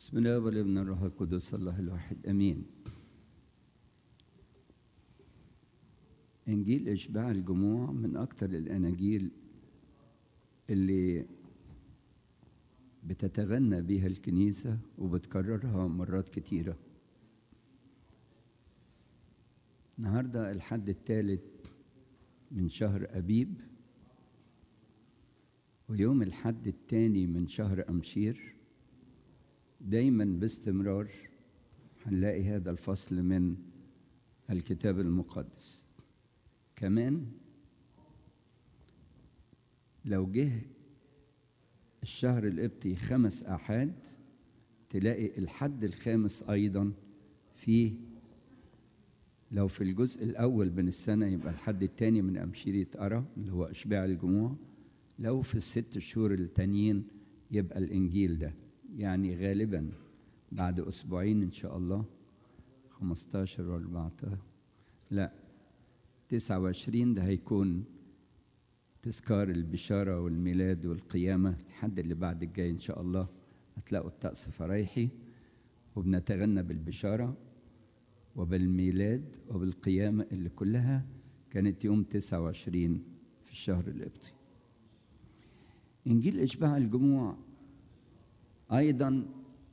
بسم الله والابن الروح القدس الله الواحد امين انجيل اشباع الجموع من اكتر الاناجيل اللي بتتغنى بيها الكنيسه وبتكررها مرات كتيره النهارده الحد الثالث من شهر ابيب ويوم الحد الثاني من شهر امشير دايما باستمرار هنلاقي هذا الفصل من الكتاب المقدس كمان لو جه الشهر القبطي خمس آحاد تلاقي الحد الخامس أيضا فيه لو في الجزء الأول من السنة يبقى الحد الثاني من أمشير يتقرا اللي هو إشباع الجموع لو في الست شهور التانيين يبقى الإنجيل ده يعني غالبا بعد أسبوعين إن شاء الله 15 و 14 لا 29 ده هيكون تذكار البشارة والميلاد والقيامة الحد اللي بعد الجاي إن شاء الله هتلاقوا الطقس فرايحي وبنتغنى بالبشارة وبالميلاد وبالقيامة اللي كلها كانت يوم 29 في الشهر القبطي إنجيل إشباع الجموع أيضا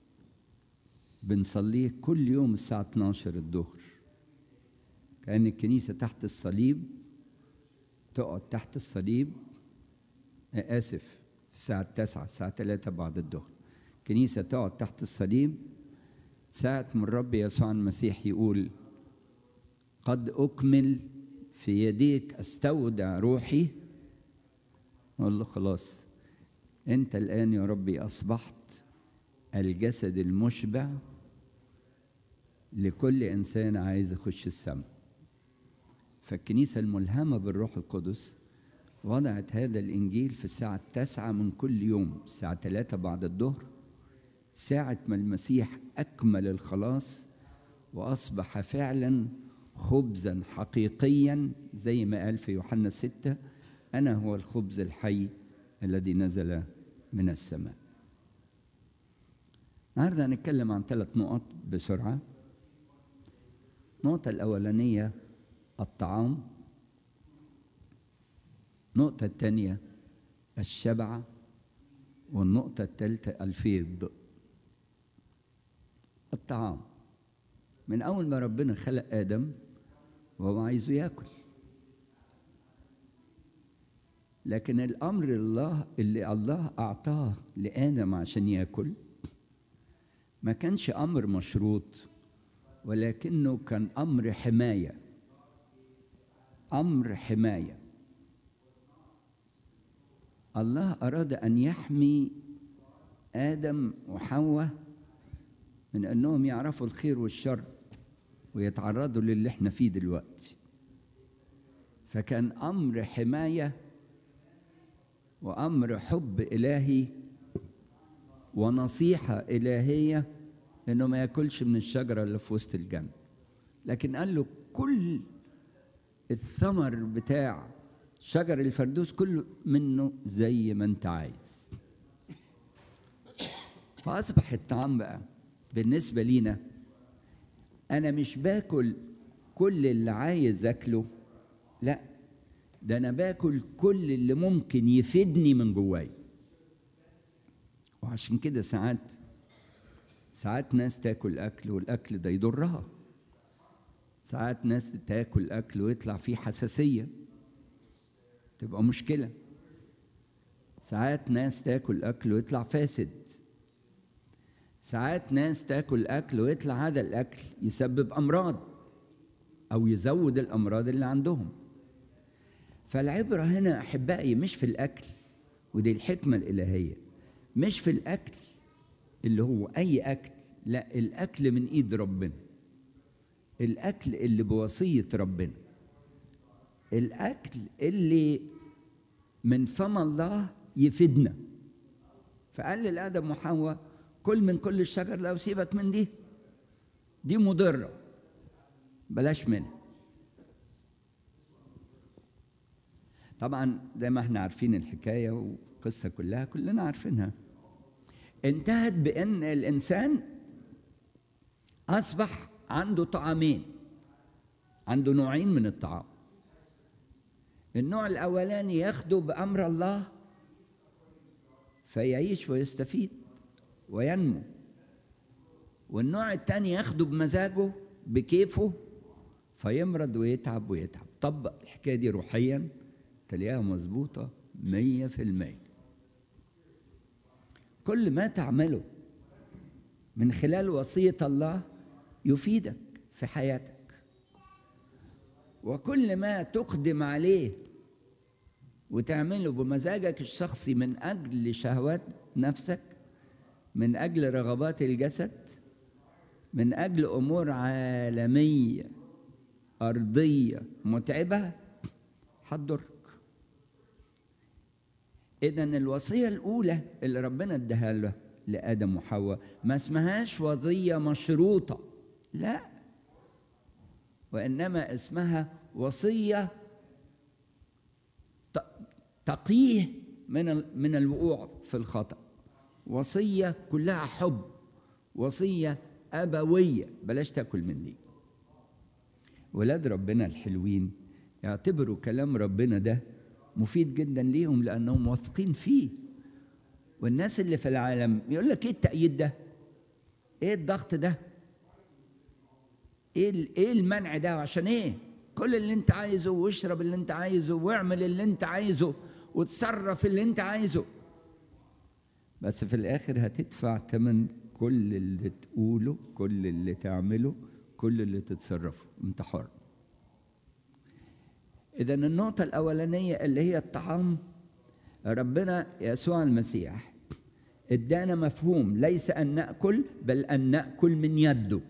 بنصليه كل يوم الساعة 12 الظهر كأن الكنيسة تحت الصليب تقعد تحت الصليب آسف في الساعة التاسعة الساعة 3 بعد الظهر الكنيسة تقعد تحت الصليب ساعة من الرب يسوع المسيح يقول قد أكمل في يديك أستودع روحي أقول له خلاص أنت الآن يا ربي أصبحت الجسد المشبع لكل إنسان عايز يخش السماء فالكنيسة الملهمة بالروح القدس وضعت هذا الإنجيل في الساعة التاسعة من كل يوم الساعة ثلاثة بعد الظهر ساعة ما المسيح أكمل الخلاص وأصبح فعلا خبزا حقيقيا زي ما قال في يوحنا ستة أنا هو الخبز الحي الذي نزل من السماء النهارده هنتكلم عن ثلاث نقط بسرعة النقطة الأولانية الطعام النقطة الثانية الشبع والنقطة الثالثة الفيض الطعام من أول ما ربنا خلق آدم وهو عايزه ياكل لكن الأمر الله اللي الله أعطاه لآدم عشان ياكل ما كانش أمر مشروط ولكنه كان أمر حماية أمر حماية الله أراد أن يحمي آدم وحواء من أنهم يعرفوا الخير والشر ويتعرضوا للي احنا فيه دلوقتي فكان أمر حماية وأمر حب إلهي ونصيحة إلهية إنه ما ياكلش من الشجرة اللي في وسط الجنة لكن قال له كل الثمر بتاع شجر الفردوس كله منه زي ما انت عايز فأصبح الطعام بقى بالنسبة لينا أنا مش باكل كل اللي عايز أكله لا ده أنا باكل كل اللي ممكن يفيدني من جواي وعشان كده ساعات ساعات ناس تاكل أكل والأكل ده يضرها ساعات ناس تاكل أكل ويطلع فيه حساسية تبقى مشكلة ساعات ناس تاكل أكل ويطلع فاسد ساعات ناس تاكل أكل ويطلع هذا الأكل يسبب أمراض أو يزود الأمراض اللي عندهم فالعبرة هنا أحبائي مش في الأكل ودي الحكمة الإلهية مش في الأكل اللي هو أي أكل لا الأكل من إيد ربنا الأكل اللي بوصية ربنا الأكل اللي من فم الله يفيدنا فقال لآدم وحواء كل من كل الشجر لو سيبك من دي دي مضرة بلاش منها طبعا زي ما احنا عارفين الحكاية والقصة كلها كلنا عارفينها انتهت بان الانسان اصبح عنده طعامين عنده نوعين من الطعام النوع الاولاني ياخده بامر الله فيعيش ويستفيد وينمو والنوع الثاني ياخده بمزاجه بكيفه فيمرض ويتعب ويتعب طبق الحكايه دي روحيا تلاقيها مظبوطه مية في المية كل ما تعمله من خلال وصية الله يفيدك في حياتك وكل ما تقدم عليه وتعمله بمزاجك الشخصي من أجل شهوات نفسك من أجل رغبات الجسد من أجل أمور عالمية أرضية متعبة هتضرك إذا الوصية الأولى اللي ربنا اداها له لآدم وحواء ما اسمهاش وصية مشروطة لا وإنما اسمها وصية تقيه من من الوقوع في الخطأ وصية كلها حب وصية أبوية بلاش تاكل من دي ولاد ربنا الحلوين يعتبروا كلام ربنا ده مفيد جدا ليهم لانهم واثقين فيه والناس اللي في العالم يقول لك ايه التأييد ده؟ ايه الضغط ده؟ ايه ايه المنع ده عشان ايه؟ كل اللي انت عايزه واشرب اللي انت عايزه واعمل اللي انت عايزه وتصرف اللي انت عايزه بس في الاخر هتدفع ثمن كل اللي تقوله كل اللي تعمله كل اللي تتصرفه انت حر إذا النقطة الأولانية اللي هي الطعام ربنا يسوع المسيح ادانا مفهوم ليس أن نأكل بل أن نأكل من يده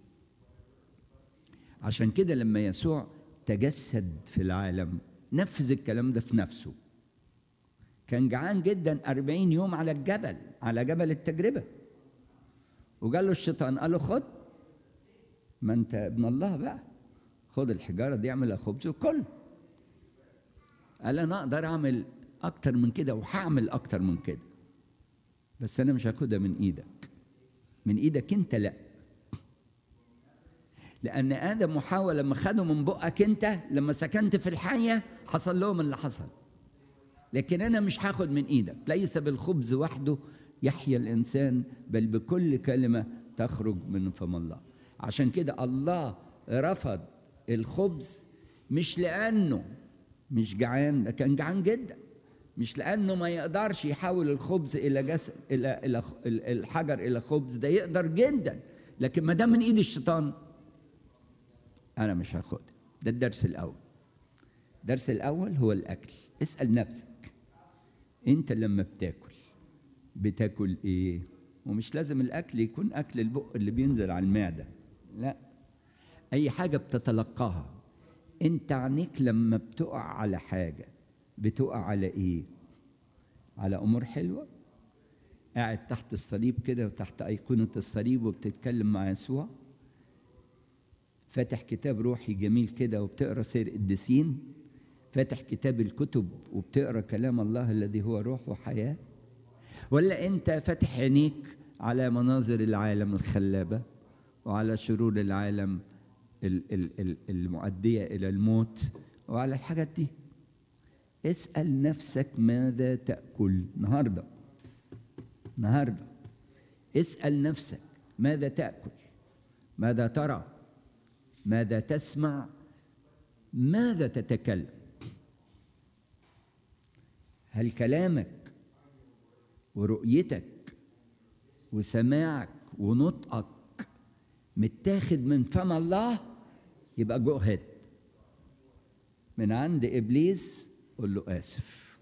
عشان كده لما يسوع تجسد في العالم نفذ الكلام ده في نفسه كان جعان جدا أربعين يوم على الجبل على جبل التجربة وقال له الشيطان قال له خد ما انت ابن الله بقى خد الحجارة دي اعملها خبز وكل قال انا اقدر اعمل اكتر من كده وهعمل اكتر من كده بس انا مش هاخدها من ايدك من ايدك انت لا لان ادم وحواء لما خدوا من بقك انت لما سكنت في الحيه حصل لهم اللي حصل لكن انا مش هاخد من ايدك ليس بالخبز وحده يحيا الانسان بل بكل كلمه تخرج من فم الله عشان كده الله رفض الخبز مش لانه مش جعان ده كان جعان جدا مش لانه ما يقدرش يحول الخبز الى جسد الى الى الحجر الى خبز ده يقدر جدا لكن ما دام من ايد الشيطان انا مش هاخد ده الدرس الاول الدرس الاول هو الاكل اسال نفسك انت لما بتاكل بتاكل ايه ومش لازم الاكل يكون اكل البق اللي بينزل على المعده لا اي حاجه بتتلقاها انت عينيك لما بتقع على حاجه بتقع على ايه على امور حلوه قاعد تحت الصليب كده وتحت ايقونه الصليب وبتتكلم مع يسوع فاتح كتاب روحي جميل كده وبتقرا سير قديسين فاتح كتاب الكتب وبتقرا كلام الله الذي هو روح وحياه ولا انت فاتح عينيك على مناظر العالم الخلابه وعلى شرور العالم المؤديه الى الموت وعلى الحاجات دي اسال نفسك ماذا تاكل النهارده النهارده اسال نفسك ماذا تاكل ماذا ترى ماذا تسمع ماذا تتكلم هل كلامك ورؤيتك وسماعك ونطقك متاخد من فم الله يبقى جو هيد من عند ابليس قول له اسف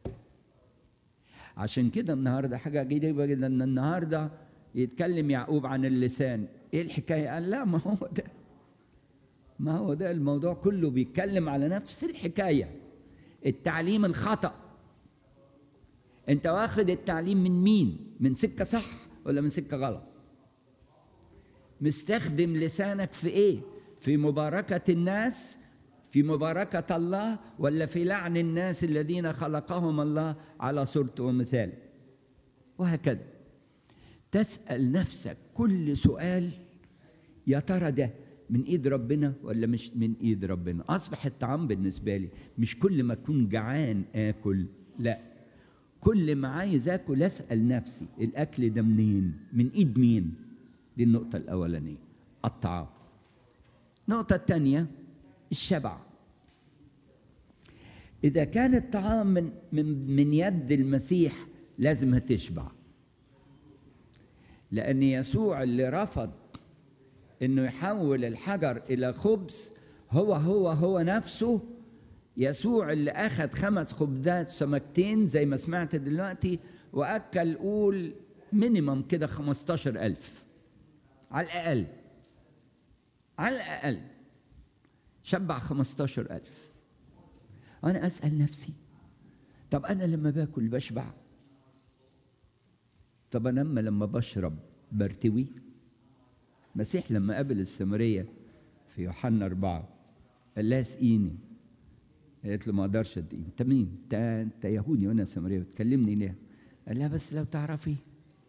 عشان كده النهارده حاجه جديده جدا ان النهارده يتكلم يعقوب عن اللسان ايه الحكايه قال لا ما هو ده ما هو ده الموضوع كله بيتكلم على نفس الحكايه التعليم الخطأ انت واخد التعليم من مين من سكه صح ولا من سكه غلط مستخدم لسانك في ايه في مباركه الناس في مباركه الله ولا في لعن الناس الذين خلقهم الله على صورته ومثاله وهكذا تسال نفسك كل سؤال يا ترى ده من ايد ربنا ولا مش من ايد ربنا اصبح الطعام بالنسبه لي مش كل ما اكون جعان اكل لا كل ما عايز اكل اسال نفسي الاكل ده منين من ايد مين دي النقطه الاولانيه الطعام النقطه الثانيه الشبع اذا كان الطعام من من من يد المسيح لازم هتشبع لان يسوع اللي رفض انه يحول الحجر الى خبز هو هو هو نفسه يسوع اللي اخذ خمس خبزات سمكتين زي ما سمعت دلوقتي واكل قول مينيمم كده 15000 على الاقل على الاقل شبع 15000 انا اسال نفسي طب انا لما باكل بشبع طب انا اما لما بشرب برتوي المسيح لما قابل السامريه في يوحنا أربعة قال لها اسقيني قالت له ما اقدرش اديك انت مين؟ انت انت يهودي وانا سامريه بتكلمني ليه؟ قال لها بس لو تعرفي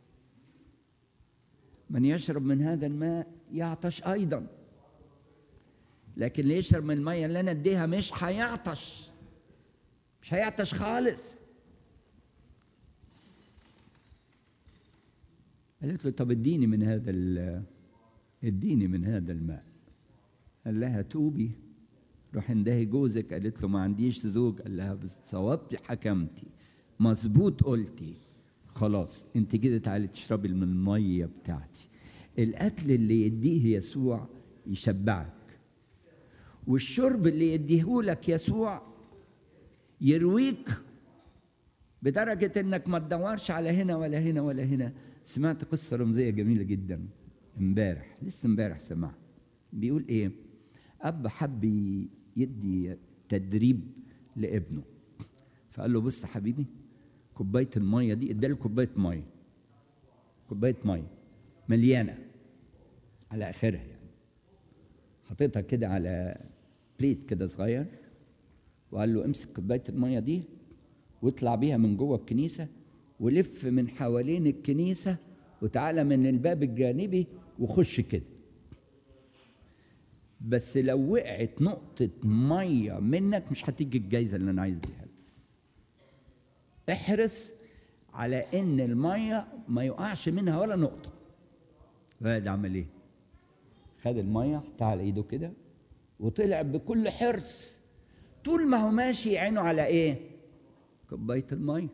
من يشرب من هذا الماء يعطش ايضا لكن اللي يشرب من الميه اللي انا اديها مش هيعطش مش هيعطش خالص قالت له طب اديني من هذا اديني من هذا الماء قال لها توبي روح اندهي جوزك قالت له ما عنديش زوج قال لها بس صوابتي حكمتي مظبوط قلتي خلاص انت كده تعالي تشربي من الميه بتاعتي الاكل اللي يديه يسوع يشبعك والشرب اللي يديهولك يسوع يرويك بدرجة انك ما تدورش على هنا ولا هنا ولا هنا سمعت قصة رمزية جميلة جدا امبارح لسه امبارح سمعها بيقول ايه اب حب يدي تدريب لابنه فقال له بص يا حبيبي كوبايه الميه دي اداله كوبايه ميه كوبايه ميه مليانه على اخرها يعني حطيتها كده على بليت كده صغير وقال له امسك كوبايه الميه دي واطلع بيها من جوه الكنيسه ولف من حوالين الكنيسه وتعالى من الباب الجانبي وخش كده بس لو وقعت نقطة مية منك مش هتيجي الجايزة اللي أنا عايز اديها لك. احرص على إن المية ما يقعش منها ولا نقطة. فقعد عمل إيه؟ خد المية حطها على إيده كده وطلع بكل حرص طول ما هو ماشي عينه على إيه؟ كوباية المية.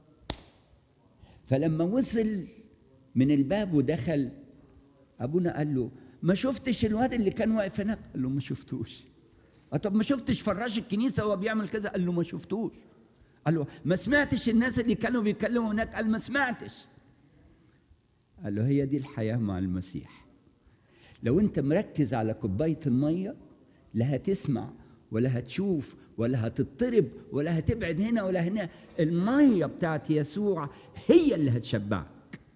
فلما وصل من الباب ودخل ابونا قال له ما شفتش الواد اللي كان واقف هناك قال له ما شفتوش طب ما شفتش فراش الكنيسه وهو بيعمل كذا قال له ما شفتوش قال له ما سمعتش الناس اللي كانوا بيتكلموا هناك قال ما سمعتش قال له هي دي الحياه مع المسيح لو انت مركز على كوبايه الميه لا هتسمع ولا هتشوف ولا هتضطرب ولا هتبعد هنا ولا هنا الميه بتاعت يسوع هي اللي هتشبعك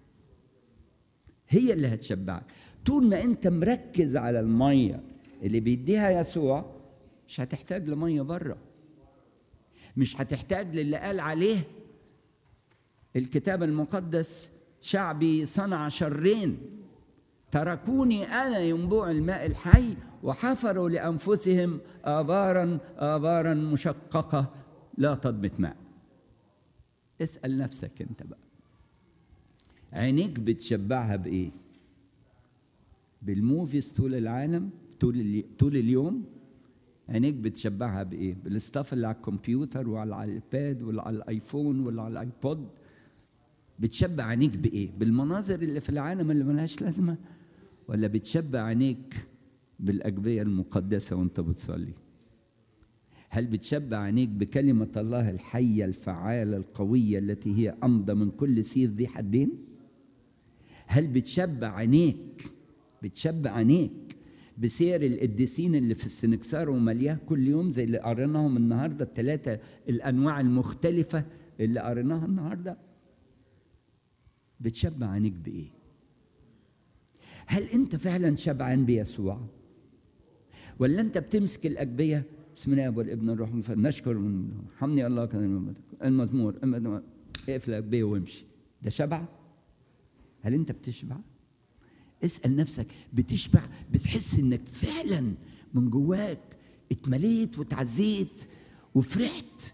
هي اللي هتشبعك طول ما انت مركز على الميه اللي بيديها يسوع مش هتحتاج لميه بره مش هتحتاج للي قال عليه الكتاب المقدس شعبي صنع شرين تركوني انا ينبوع الماء الحي وحفروا لانفسهم ابارا ابارا مشققه لا تضبط ماء اسال نفسك انت بقى عينيك بتشبعها بايه بالموفيز طول العالم طول الي... طول اليوم عينيك بتشبعها بايه بالاستاف اللي على الكمبيوتر وعلى الايباد وعلى الايفون ولا على الايبود بتشبع عينيك بايه بالمناظر اللي في العالم اللي ملهاش لازمه ولا بتشبع عينيك بالاجبيه المقدسه وانت بتصلي هل بتشبع عينيك بكلمه الله الحيه الفعاله القويه التي هي امضى من كل سيف ذي حدين هل بتشبع عينيك بتشبع عينيك بسير القديسين اللي في السنكسار وملياه كل يوم زي اللي قريناهم النهارده الثلاثه الانواع المختلفه اللي قريناها النهارده بتشبع عينيك بايه هل انت فعلا شبعان بيسوع ولا انت بتمسك الاجبيه بسم الله والابن والروح نشكر حمني الله كان المزمور اقفل الاجبيه وامشي ده شبع هل انت بتشبع اسال نفسك بتشبع بتحس انك فعلا من جواك اتمليت وتعزيت وفرحت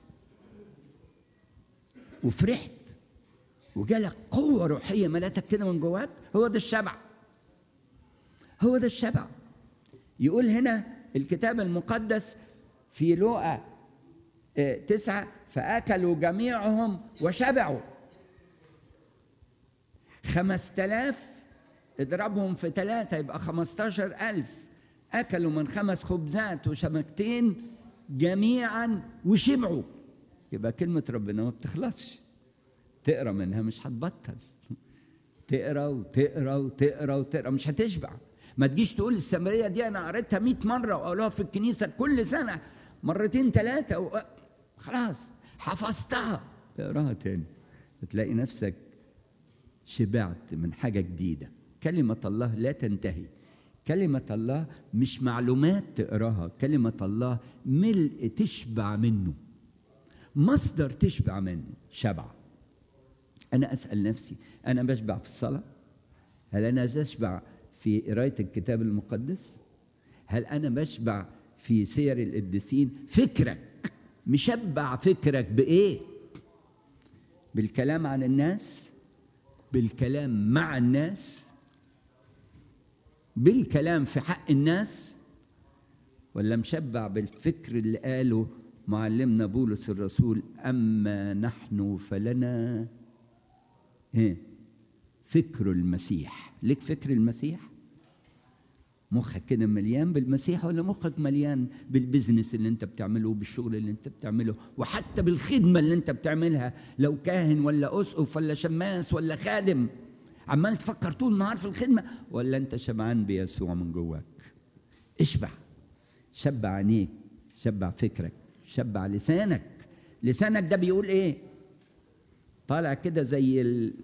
وفرحت وجالك قوة روحية ملاتك كده من جواك هو ده الشبع هو ده الشبع يقول هنا الكتاب المقدس في لوقا آه، تسعة فأكلوا جميعهم وشبعوا خمس تلاف اضربهم في ثلاثة يبقى خمستاشر ألف أكلوا من خمس خبزات وسمكتين جميعا وشبعوا يبقى كلمة ربنا ما بتخلصش تقرا منها مش هتبطل تقرا وتقرا وتقرا وتقرا مش هتشبع ما تجيش تقول السامريه دي انا قريتها 100 مره واقولها في الكنيسه كل سنه مرتين ثلاثه و... خلاص حفظتها اقراها تاني تلاقي نفسك شبعت من حاجه جديده كلمه الله لا تنتهي كلمه الله مش معلومات تقراها كلمه الله ملء تشبع منه مصدر تشبع منه شبع أنا أسأل نفسي أنا بشبع في الصلاة؟ هل أنا بشبع في قراية الكتاب المقدس؟ هل أنا بشبع في سير القديسين؟ فكرك مشبع فكرك بإيه؟ بالكلام عن الناس؟ بالكلام مع الناس؟ بالكلام في حق الناس؟ ولا مشبع بالفكر اللي قاله معلمنا بولس الرسول أما نحن فلنا ايه فكر المسيح ليك فكر المسيح مخك كده مليان بالمسيح ولا مخك مليان بالبزنس اللي انت بتعمله بالشغل اللي انت بتعمله وحتى بالخدمه اللي انت بتعملها لو كاهن ولا اسقف ولا شماس ولا خادم عمال تفكر طول النهار في الخدمه ولا انت شبعان بيسوع من جواك اشبع شبع عينيك شبع فكرك شبع لسانك لسانك ده بيقول ايه طالع كده زي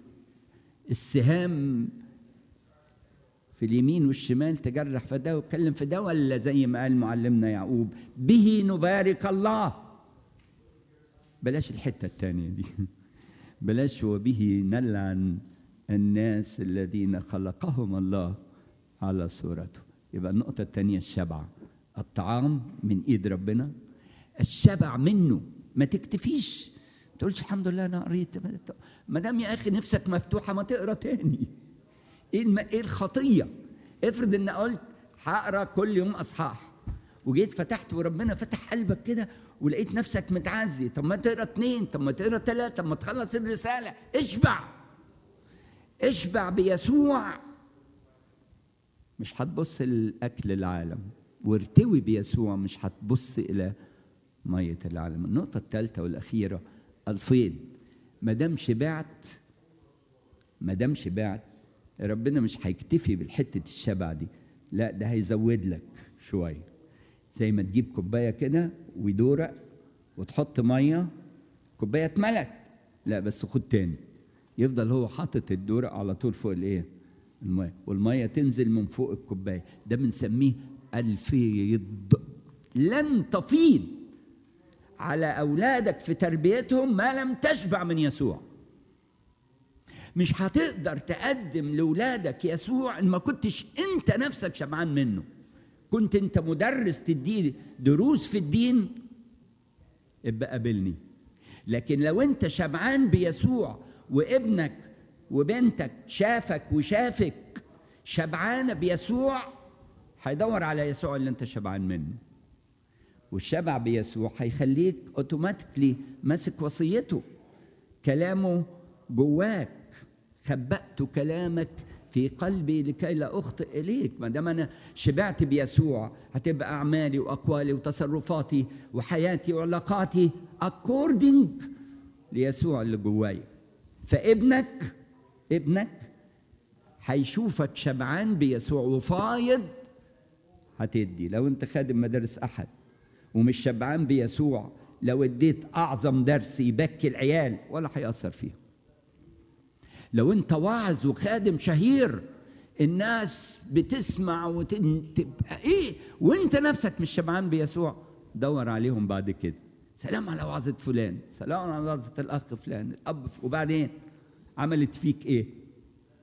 السهام في اليمين والشمال تجرح في ده واتكلم في ده ولا زي ما قال معلمنا يعقوب به نبارك الله بلاش الحته الثانيه دي بلاش وبه نلعن الناس الذين خلقهم الله على صورته يبقى النقطة الثانية الشبع الطعام من ايد ربنا الشبع منه ما تكتفيش تقولش الحمد لله انا قريت ما دام يا اخي نفسك مفتوحه ما تقرا تاني ايه الم... ايه الخطيه افرض ان قلت هقرا كل يوم اصحاح وجيت فتحت وربنا فتح قلبك كده ولقيت نفسك متعزي طب ما تقرا اتنين طب ما تقرا تلاته طب ما تخلص الرساله اشبع اشبع بيسوع مش هتبص لاكل العالم وارتوي بيسوع مش هتبص الى ميه العالم النقطه الثالثه والاخيره الفيض ما دام شبعت ما دام شبعت ربنا مش هيكتفي بالحته الشبع دي لا ده هيزود لك شويه زي ما تجيب كوبايه كده ويدورق وتحط ميه كوبايه اتملت لا بس خد تاني يفضل هو حاطط الدورق على طول فوق الايه الميه والميه تنزل من فوق الكوبايه ده بنسميه الفيض لن تفيض على اولادك في تربيتهم ما لم تشبع من يسوع مش هتقدر تقدم لاولادك يسوع ان ما كنتش انت نفسك شبعان منه كنت انت مدرس تديه دروس في الدين ابقى قابلني لكن لو انت شبعان بيسوع وابنك وبنتك شافك وشافك شبعانه بيسوع هيدور على يسوع اللي انت شبعان منه والشبع بيسوع هيخليك اوتوماتيكلي ماسك وصيته كلامه جواك خبأت كلامك في قلبي لكي لا اخطئ اليك ما دام انا شبعت بيسوع هتبقى اعمالي واقوالي وتصرفاتي وحياتي وعلاقاتي اكوردنج ليسوع اللي جوايا فابنك ابنك هيشوفك شبعان بيسوع وفايض هتدي لو انت خادم مدارس احد ومش شبعان بيسوع لو اديت اعظم درس يبكي العيال ولا هيأثر فيهم لو انت واعظ وخادم شهير الناس بتسمع وتبقى ايه وانت نفسك مش شبعان بيسوع دور عليهم بعد كده سلام على وعظة فلان سلام على وعظة الأخ فلان الأب وبعدين عملت فيك إيه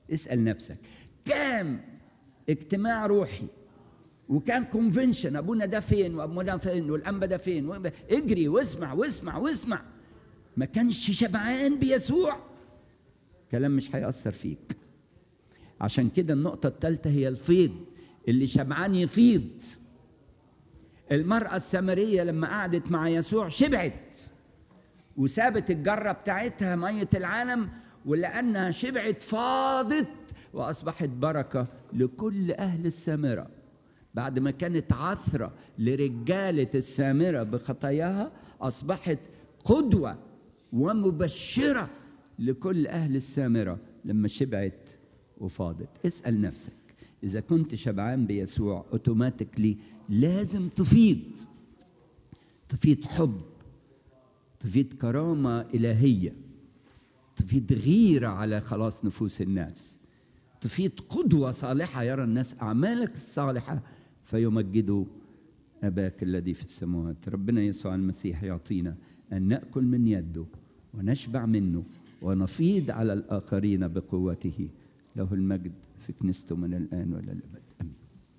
اسال نفسك كام اجتماع روحي وكان كونفنشن ابونا ده فين وابونا ده فين والانبا ده فين وأنبا- اجري واسمع واسمع واسمع ما كانش شبعان بيسوع كلام مش هيأثر فيك عشان كده النقطة الثالثة هي الفيض اللي شبعان يفيض المرأة السامرية لما قعدت مع يسوع شبعت وسابت الجرة بتاعتها مية العالم ولأنها شبعت فاضت وأصبحت بركة لكل أهل السامرة بعد ما كانت عثرة لرجالة السامرة بخطاياها أصبحت قدوة ومبشرة لكل أهل السامرة لما شبعت وفاضت اسأل نفسك إذا كنت شبعان بيسوع أوتوماتيكلي لازم تفيض تفيض حب تفيد كرامة إلهية تفيد غيرة على خلاص نفوس الناس تفيد قدوة صالحة يرى الناس أعمالك الصالحة فيمجدوا أباك الذي في السماوات ربنا يسوع المسيح يعطينا أن نأكل من يده ونشبع منه ونفيض على الآخرين بقوته له المجد في كنيسته من الآن وإلى الأبد آمين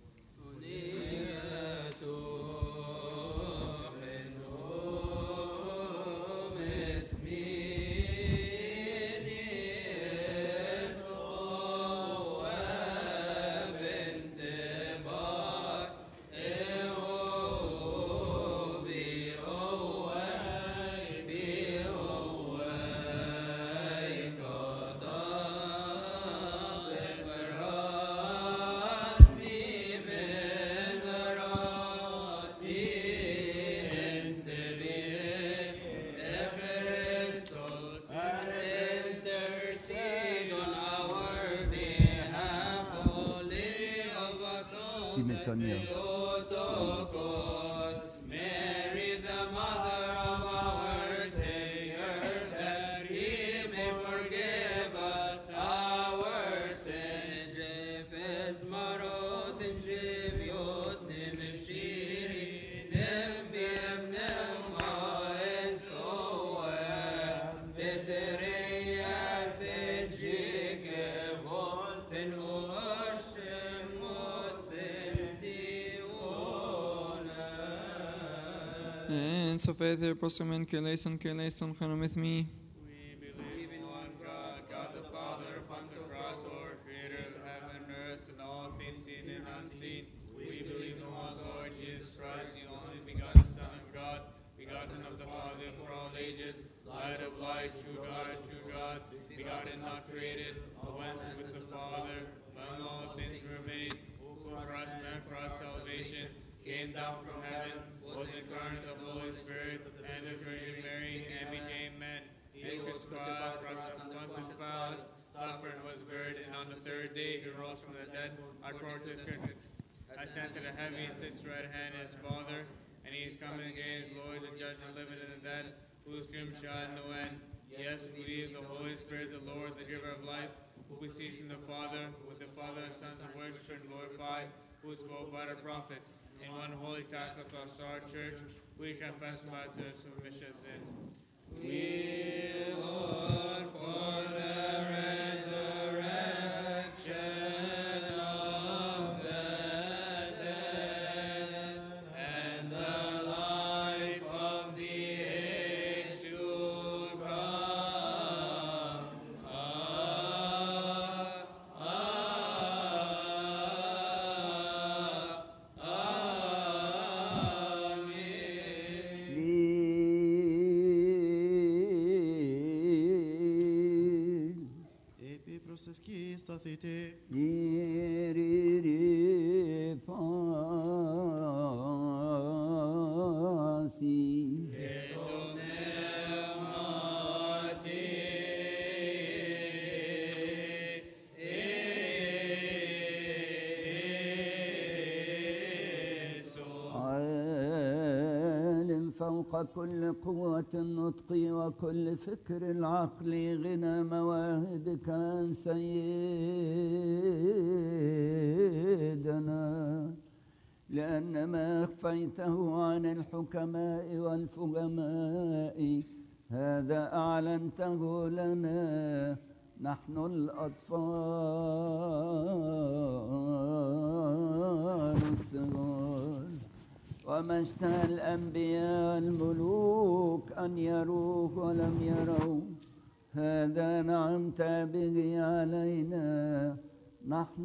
Mary, the mother of our Savior, that He may forgive us our sins. Jefes marot im jivyot nim im shiri nim bim nim ma'es oem tetereya se jike volten uashem En så faith prosumen keleison keleison chanomith me. We believe in one God, God the Father, Pantocrator, creator of heaven and earth, and all things seen and unseen. We believe in one Lord Jesus Christ, the only begotten Son of God, begotten of the Father for all ages, light of light, true God of true God, begotten, not created, all whence with the Father, by whom all things were made, who for us man for our salvation, came down from heaven, was incarnate of the Holy Spirit, and the Virgin Mary, and became man. He was crucified for us on Pontius Pilate, suffered and was buried, and on the third day he rose from the dead, according to the Scripture. Ascended to heaven, he sits right hand his Father, and he is coming again, as Lord, to judge the living and the dead, whose kingdom shall have no end. Yes, we believe the Holy Spirit, the Lord, the giver of life, who proceeds from the Father, with the Father and Son and worship and glorified, who spoke by the prophets. In one holy Catholic Apostolic Church, we confess baptism of remission of sins. We look for the resurrection of the dead and the life of the age to come. Lil, Επί προσευχή σταθείτε. liriri fasi. عالم فوق كل قوة النطق وكل فكر العقل غنى مواهبك عن سيدنا لأن ما أخفيته عن الحكماء والفهماء هذا أعلنته لنا نحن الأطفال الصغار وما اشتهى الأنبياء الملوك أن يروه ولم يروا هذا نعمت به علينا نحن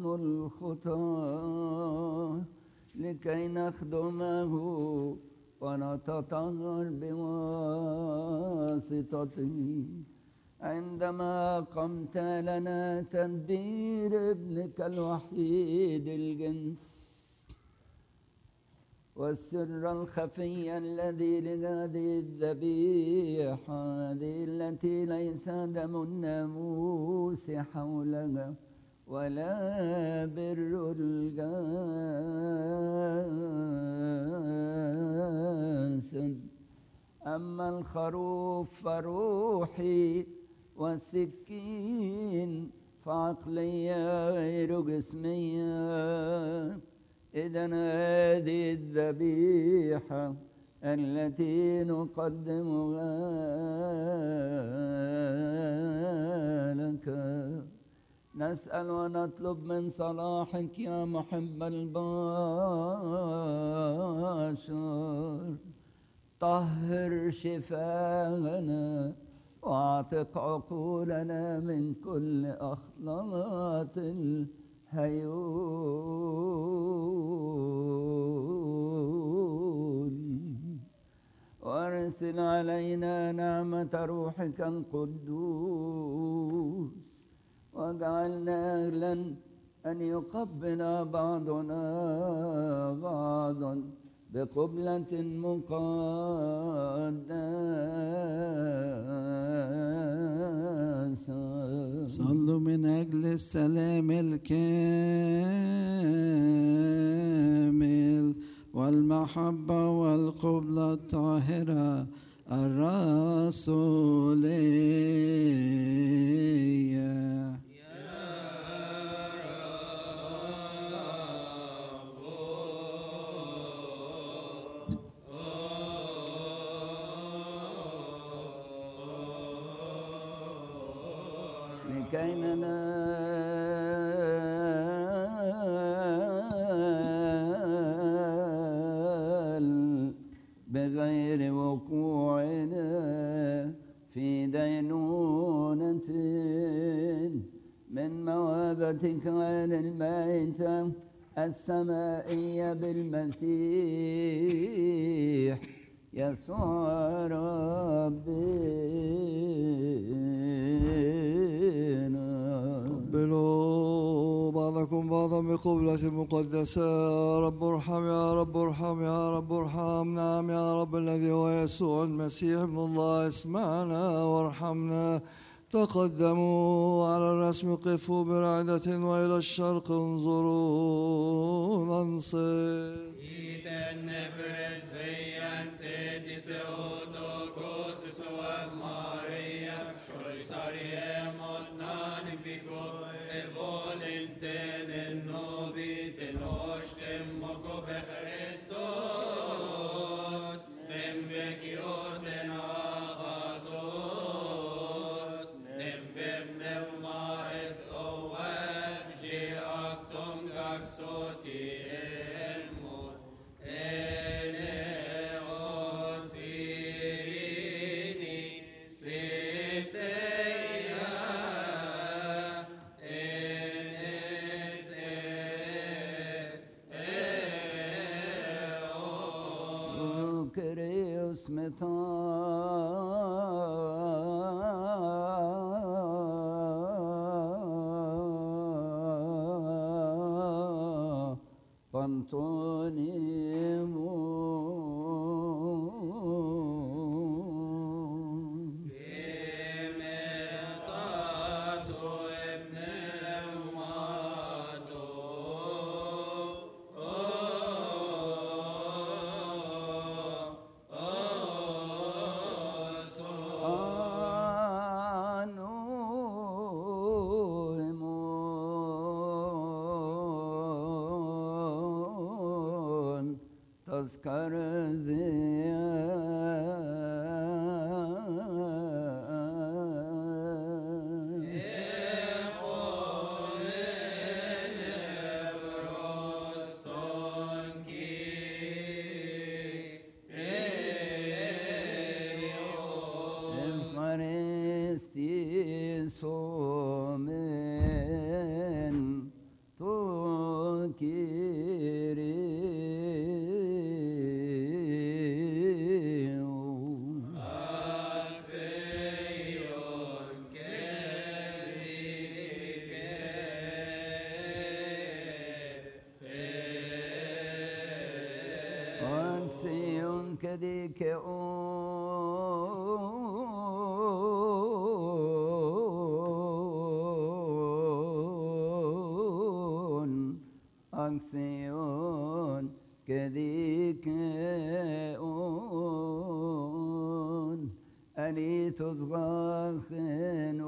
الخطاة لكي نخدمه ونتطهر بواسطته عندما قمت لنا تدبير ابنك الوحيد الجنس والسر الخفي الذي لهذه الذبيحة هذه التي ليس دم الناموس حولها ولا بر الجسد أما الخروف فروحي والسكين فعقلية غير جسمية إذا هذه الذبيحة التي نقدمها لك نسأل ونطلب من صلاحك يا محب البشر طهر شفاءنا واعتق عقولنا من كل أخلاط الهيون وارسل علينا نعمة روحك القدوس واجعلنا أهلا أن يقبل بعضنا بعضا بقبلة مقدسة صلوا من أجل السلام الكامل والمحبة والقبلة الطاهرة الرسولية لكي ننال بغير وقوعنا في دينونة من موهبتك غير الميتة السمائية بالمسيح يسوع ربنا قبلوا بعضكم بعضا بقبلة مقدسة يا رب ارحم يا رب ارحم يا رب ارحم نعم يا رب الذي هو يسوع المسيح ابن الله اسمعنا وارحمنا تقدموا على الرسم قفوا برعدة وإلى الشرق انظروا ننصت Iten nebres veiante dise otokos soad Maria, shoisariemot nanim bigo, e volenten en novit en ostem moko be Christos, nem vekiot en agasos, nem bem neuma es oev, je actum gaxoti elmot, ene osirini, siseia, ene se, eo. Kyrios meta Pantonimus Emetato e pneumato, Anuimun تذكر ذي كذيك أون أكسيون كذيك أون أني تزغخن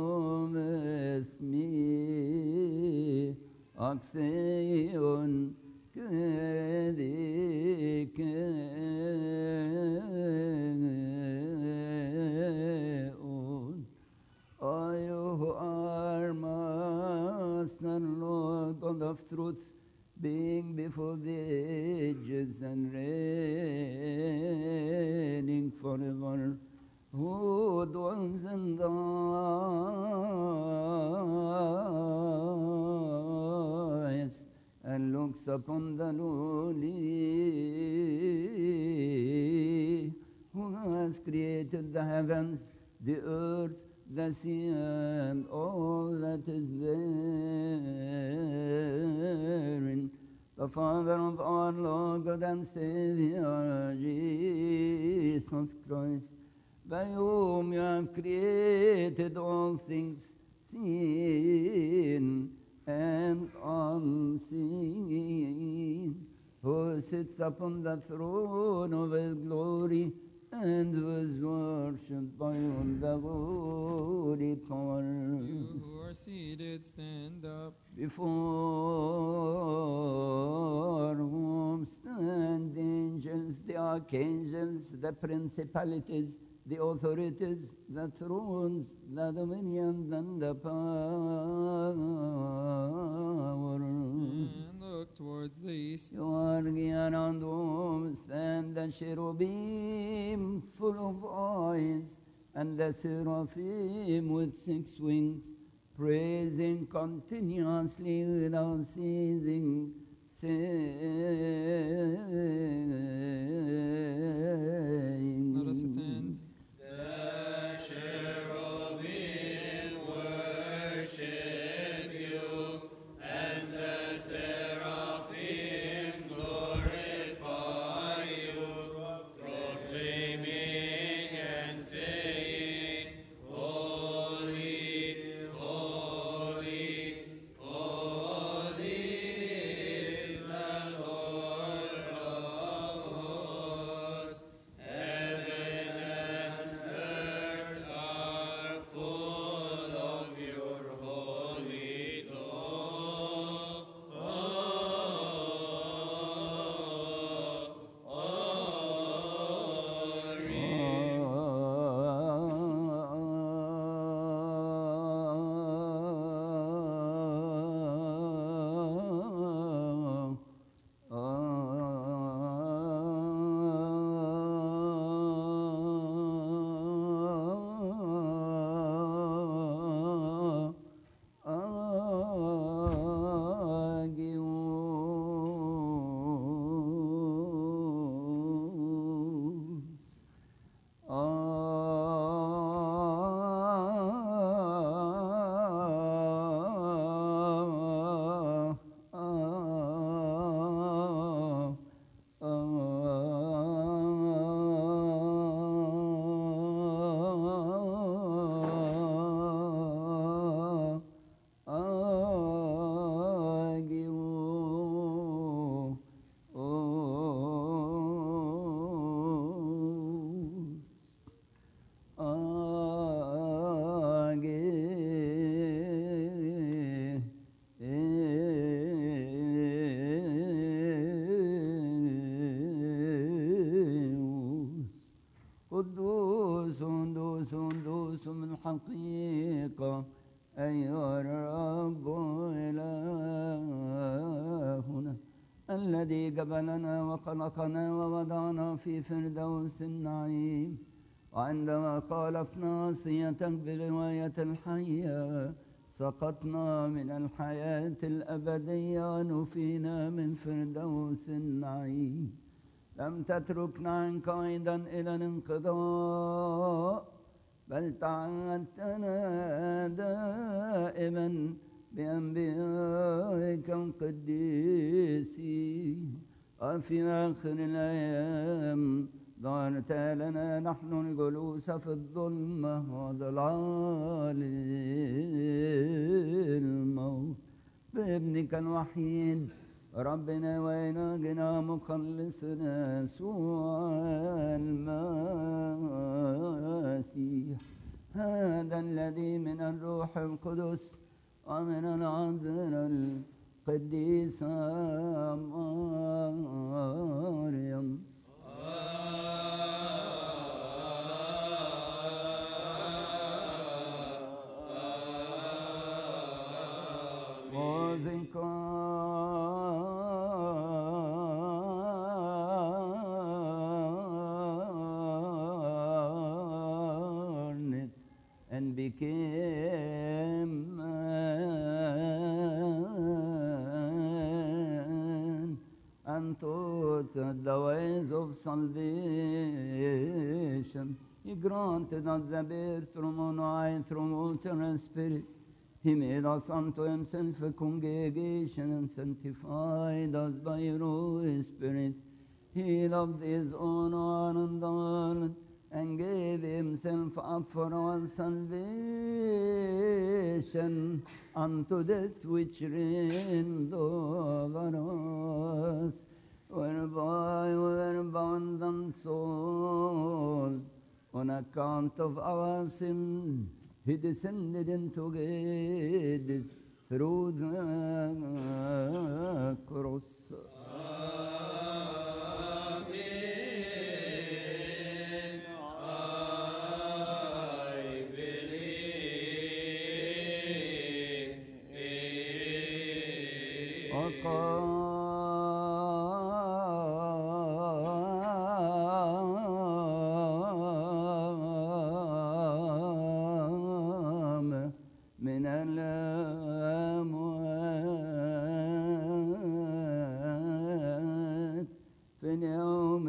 اسمي أكسيون كذيك أون Oh, you are Master Lord God of truth, being before the ages and reigning forever, who dwells in the highest and looks upon the lowly, who has created the heavens, the earth, the sea, and all that is therein. The Father of our Lord God and Savior, Jesus Christ, by whom you have created all things, seen and unseen, who sits upon the throne of his glory and was worshipped by all the holy powers. You who are seated, stand up. Before whom stand the angels, the archangels, the principalities, the authorities, the thrones, the dominions, and the power. And look towards the east. You are around whom stand the cherubim full of eyes, and the seraphim with six wings, praising continuously without ceasing, saying, Let us attend. قدوس قدوس قدوس من حقيقة أيها الرب إلهنا الذي قبلنا وخلقنا ووضعنا في فردوس النعيم وعندما خالفنا وصيتك برواية الحية سقطنا من الحياة الأبدية ونفينا من فردوس النعيم لم تتركنا عنك أيضا إلى الانقضاء بل تعهدتنا دائما بأنبيائك القديسين وفي آخر الأيام ظهرت لنا نحن الجلوس في الظلمة وضلال الموت بابنك الوحيد ربنا وإلهنا مخلصنا يسوع المسيح هذا الذي من الروح القدس ومن العذراء القديسة مريم incarnate and became man and taught the ways of salvation. He granted us the birth from on high, through water and spirit. He made us unto himself a congregation and sanctified us by your Holy Spirit. He loved his own one and all and gave himself up for our salvation unto death which reigned over us, whereby we were bound and sold on account of our sins. He descended into Hades through the cross. وقام من الأموات في اليوم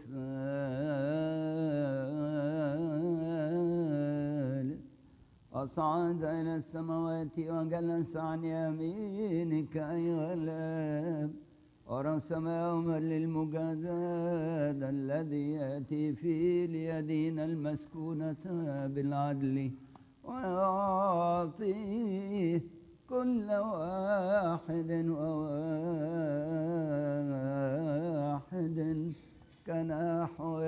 الثالث أصعد إلى السماوات وجلس عن يمينك أيها الآب ورسم يوما للمجازاة الذي يأتي فيه ليدين المسكونة بالعدل ويعطيه كل واحد وواحد كنحو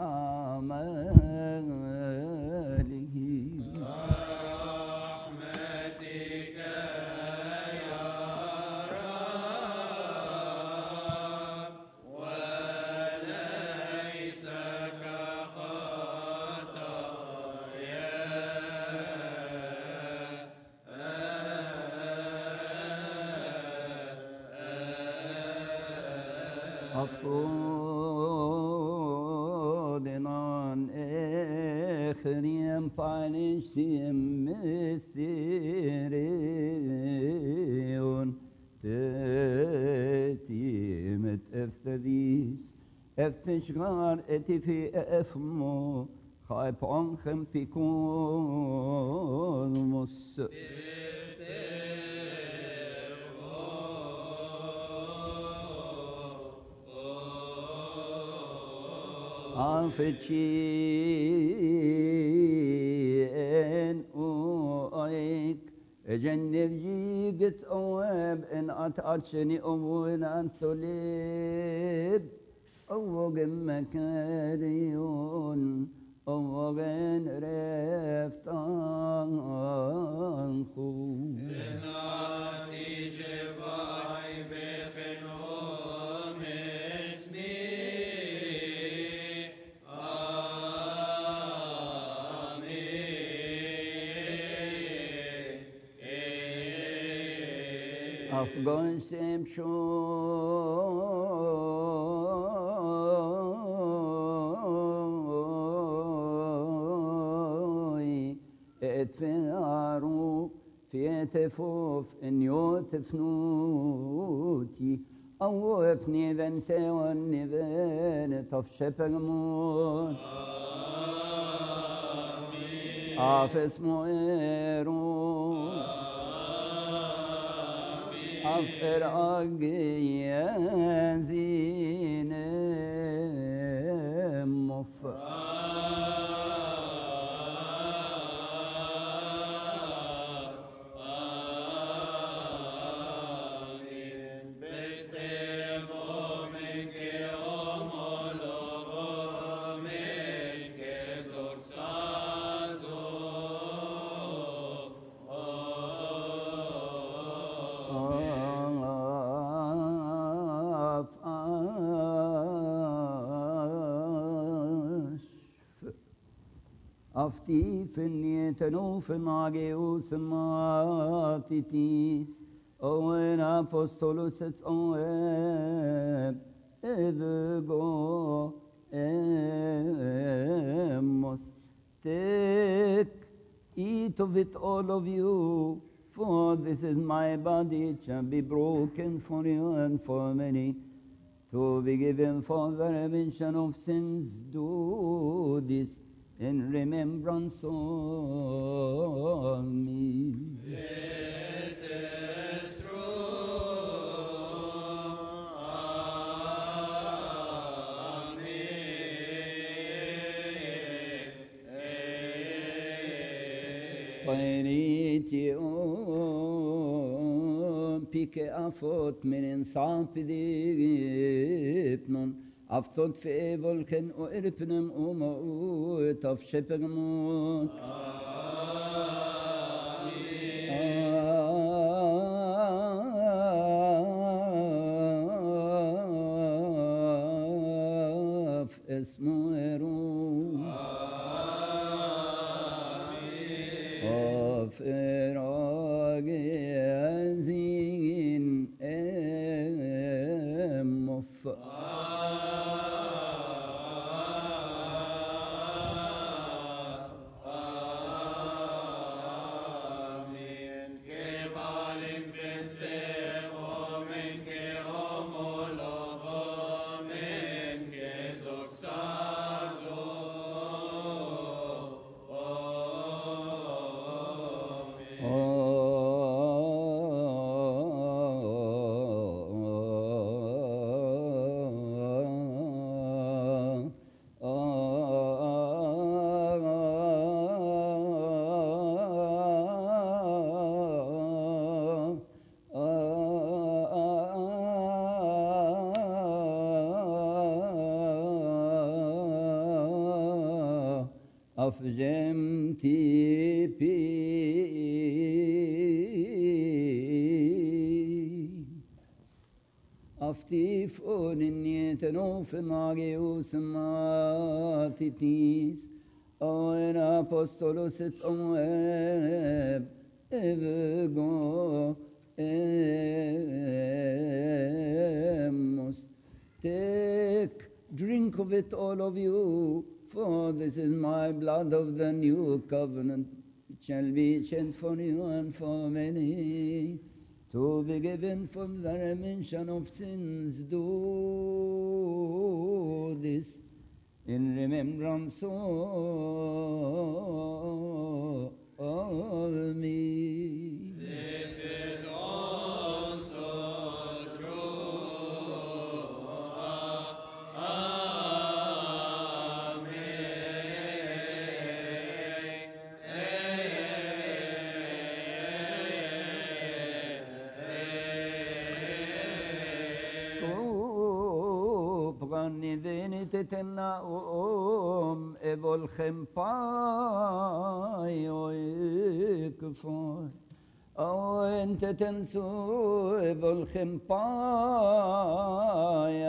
أعماله Afkodenan ekhriyem paylaştığım mysterion Tetimet eftedis eftişgar etifi efmo Khayp anchem pikonmus عفتشين وأيك جنب جيقت أواب إن أتعشني أمون أن ثليب أوغ مكاريون أوغن رفتان خو أفغان سيم شوي اتفارو في تفوف ان يوتفنوتي أو افني ذنت والنذان تفشب الموت عاف اسمه إيرو أفر أجي زين Aftifen jetenofen ageus matitis, oen apostolus et oeb, evego emos. Take, eat of it all of you, for this is my body, it shall be broken for you and for many, to be given for the remission of sins. Do this in remembrance of me. Painitium pike afot min sapidipnon aftot fe volken o irpnum oma ut af shepermot. Af esmu erum. Of eragezin emof. أفجمتي بي أفتيف أون يتنوف ناجيوس ماتيتيس أون أبوستولوس أمواب إبغو إموس Take, drink of it, all of you, for this is my blood of the new covenant, which shall be shed for you and for many, to be given for the remission of sins. Do this in remembrance of, of me. Sopran venite tenna om evolchem pai oikfoi. O ente tensu evolchem pai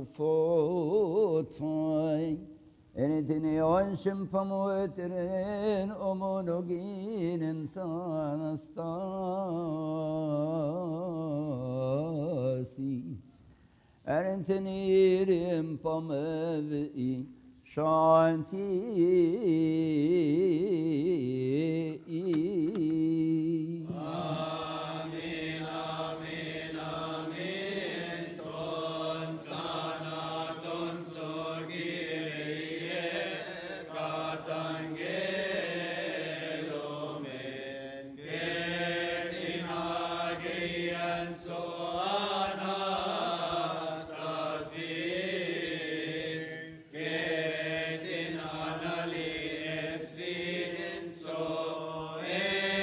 avfotoi. Enitini onshim pamueteren omonogin entastasis. Erentenirim pamevi shanti. so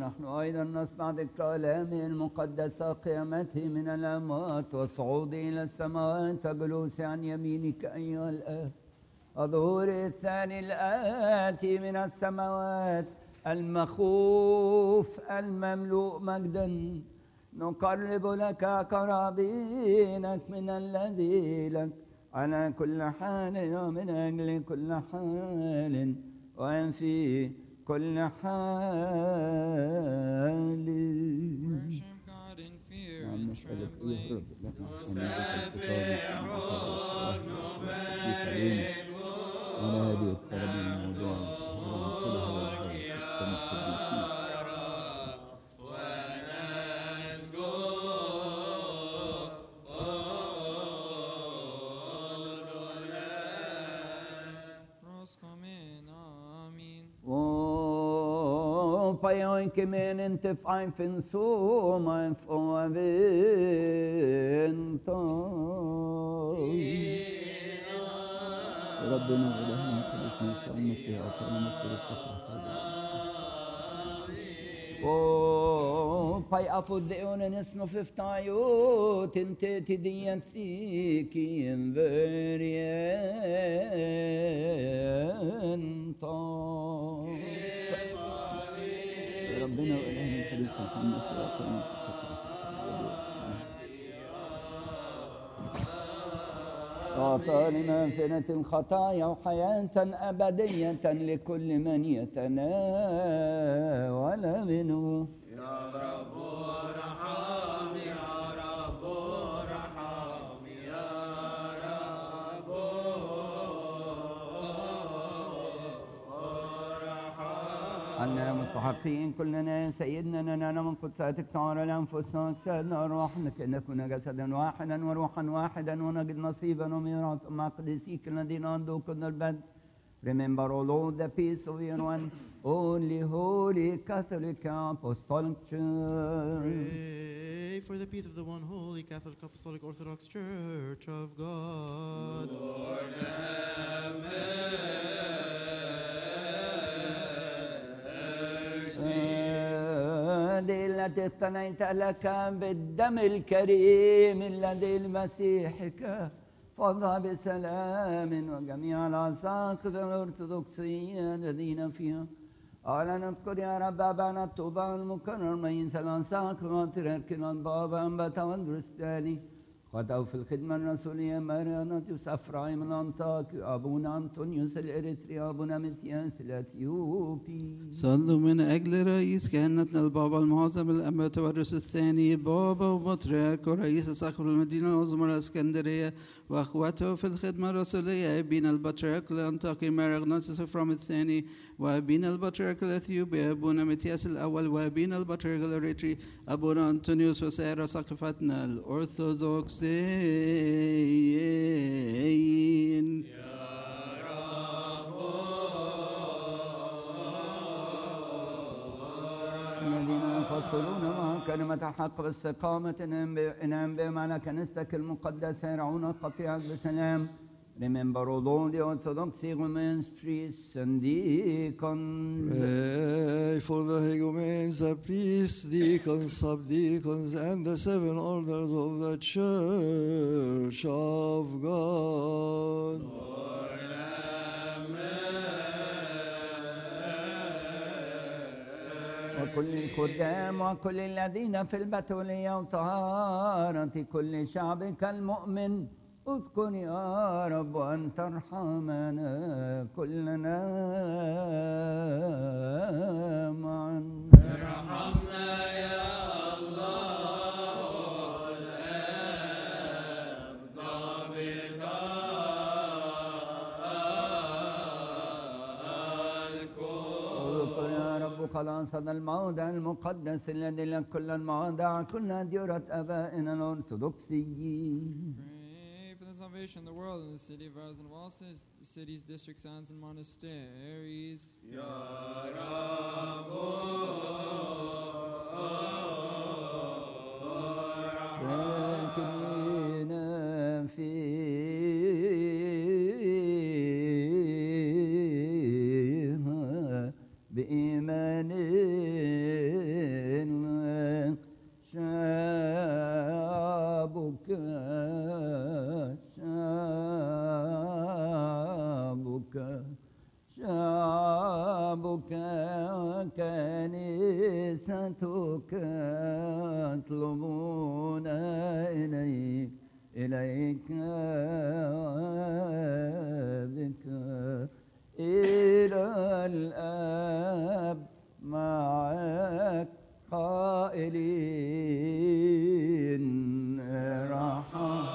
ونحن أيضا نصنع ذكرى آلامه المقدسة قيامته من الأموات وصعوده إلى السماوات وجلوسه عن يمينك أيها الآب الظهور الثاني الآتي من السماوات المخوف المملوء مجدا نقرب لك قرابينك من الذي لك على كل حال ومن أجل كل حال وفي كل حال Worship God in fear نعم and نسألك trembling. على هذه التربية الموضوع Proskomen, Amen. Och pajojke men inte fajn finns så man får vänta ربنا إلهنا خلص نسأل المسيح أسأل Och paj afodeonen är snå förftajot inte till din thik i en värjen ربنا وإلهنا الخليل محمد صلى الله عليه وسلم أعطاني مغفرة الخطايا وحياة أبدية لكل من يتناول منه أننا مستحقين كلنا يا سيدنا أننا من قدساتك تعالى لأنفسنا أجسادنا أرواحنا كي نكون جسدا واحدا وروحا واحدا ونجد نصيبا وميراث مع قديسيك الذين عندهم كل البدء Remember, O Lord, the peace of your one, only holy Catholic Apostolic Church. Pray for the peace of the one holy Catholic Apostolic Orthodox Church of God. هذه التي اقتنيت لك بالدم الكريم الذي لمسيحك فضى بسلام وجميع العساقر الأرثوذكسية الذين فيها أولا نذكر يا رب أبانا الطوبى المكرر من العساقر وتركنا البابا أنبتا والدرستاني غدوا في الخدمة الرسولية ماريانوس أفرايم الأنطاكي أبونا أنطونيوس الإريتري أبونا متياس الأثيوبي صلوا من أجل رئيس كهنتنا البابا المعظم المتورس الثاني بابا وبطريرك ورئيس صقر المدينة العظمى الإسكندرية وأخوته في الخدمة الرسولية أبينا البطريرك الأنطاكي مارغناطيس فرام الثاني وأبينا البطريرك الأثيوبي أبونا متياس الأول وأبينا البطريرك الإريتري أبونا أنطونيوس وسائر سقفتنا الأرثوذكسيين الذين يفصلون مع كلمة الحق باستقامة إنام بهم على كنيستك المقدسة يرعون قطيعك بسلام Remember, O Lord, the Orthodox Romans priests and deacons. Pray for the hegumens, the priests, deacons, subdeacons, and the seven orders of the Church of God. وكل الخدام وكل الذين في البتولية وطهارة كل شعبك المؤمن اذكر يا رب أن ترحمنا كلنا معا اذكر يا رب خلاصنا الموضع المقدس الذي لك كل المواضع كلها ديرة آبائنا الأرثوذكسيين Pray for the salvation of the world and the city of ours and of all ci- cities, districts, towns, and monasteries. ساكنين فيها بإيمان بناتك يطلبون إليك إليك بك إلى الآب معك قائلين رحم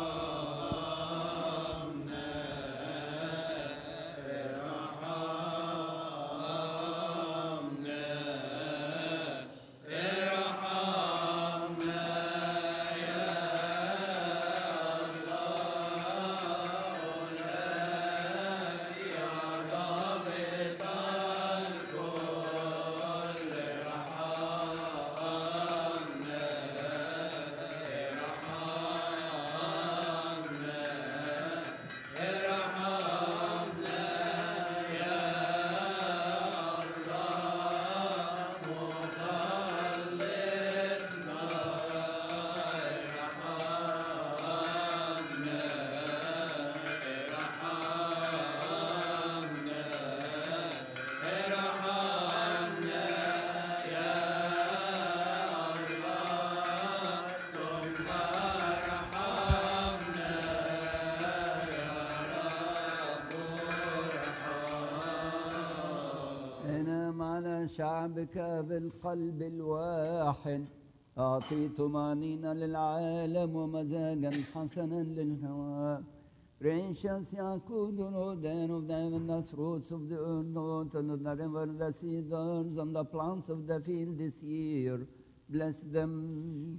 انعم على شعبك بالقلب الواحد أعطي طمأنينة للعالم ومزاجا حسنا للهوى Gracious Yakud, the Lord, and of them and the fruits of the earth, Lord, and of the river, the cedars, and the plants of the field this year. Bless them.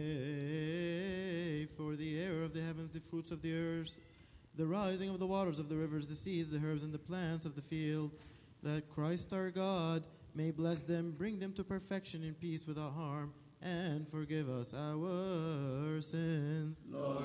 Pray for the air of the heavens, the fruits of the earth, the rising of the waters of the rivers, the seas, the herbs, and the plants of the field, that Christ our God may bless them, bring them to perfection in peace without harm, and forgive us our sins.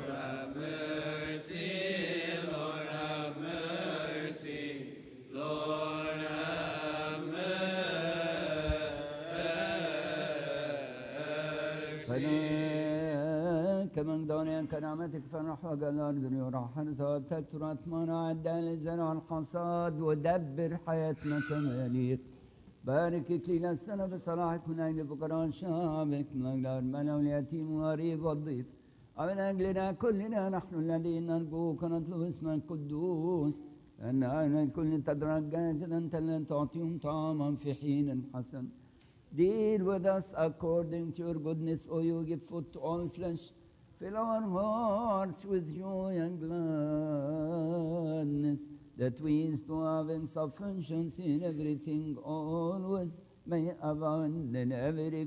فلا كمن دوني كنعمتك فرح الأرض يرح تكثر أثمار عدى للزرع الحصاد ودبر حياتنا كما يليق بارك لنا السنة بصلاحك من أجل فقراء شعبك من أجل أرملة واليتيم والغريب والضيف ومن أجلنا كلنا نحن الذين نرجوك ونطلب اسمك القدوس أن أهل الكل تدرجات أنت الذي تعطيهم طعاما في حين حسن Deal with us according to your goodness, O you give food to all flesh. Fill our hearts with joy and gladness, that we to have insufficiency in everything always may abound in every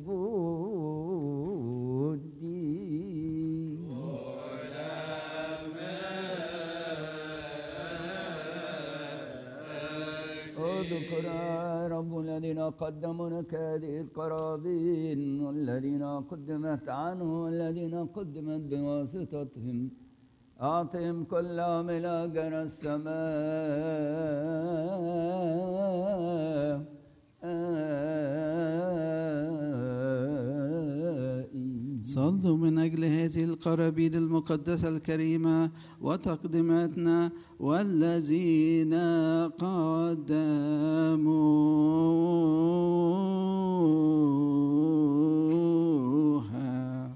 good deed. اذكر يا رب الذين قدموا لك هذه القرابين والذين قدمت عنه والذين قدمت بواسطتهم أعطهم كل من أجر السماء صلوا من أجل هذه القرابين المقدسة الكريمة وتقدماتنا والذين قدموها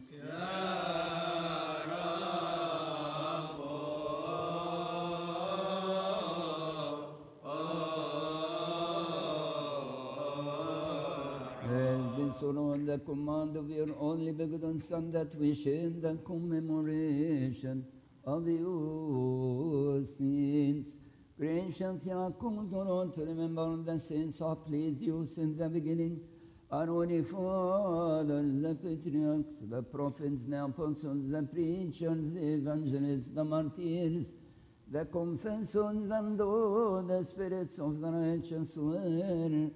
Praise be so on the command of your only begotten Son that we share in the commemoration of your sins. Gracious Yaakov, do not remember the sins who please you since the beginning. Our holy fathers, the patriarchs, the prophets, the apostles, the preachers, the evangelists, the martyrs, the confessors, and all the spirits of the righteous were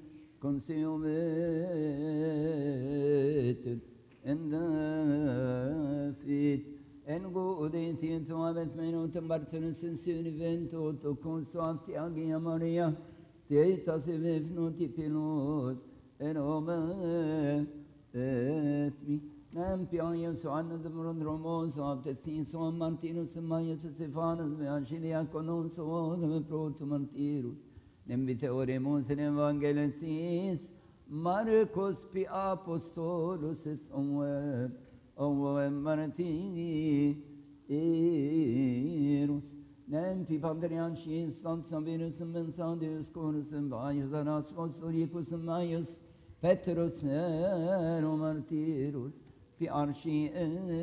consummated in the faith. En godhet till havet mig och till Bartolus event och till konsult till Agia Maria, till Eitas i Vefno till Pilos, en omet mi. Nam piaia så anna de rondromos av testin så Martinus Maja Stefanus med Archidiakonos och de proto Martirus. Nem vi teoremos en evangelicis Marcos pi apostolos et omweb, omweb martini eros. Nem pi pandrian shis tant savirus en bensadius corus en vaius anas fosforicus en maius Petrus ero martirus pi arshi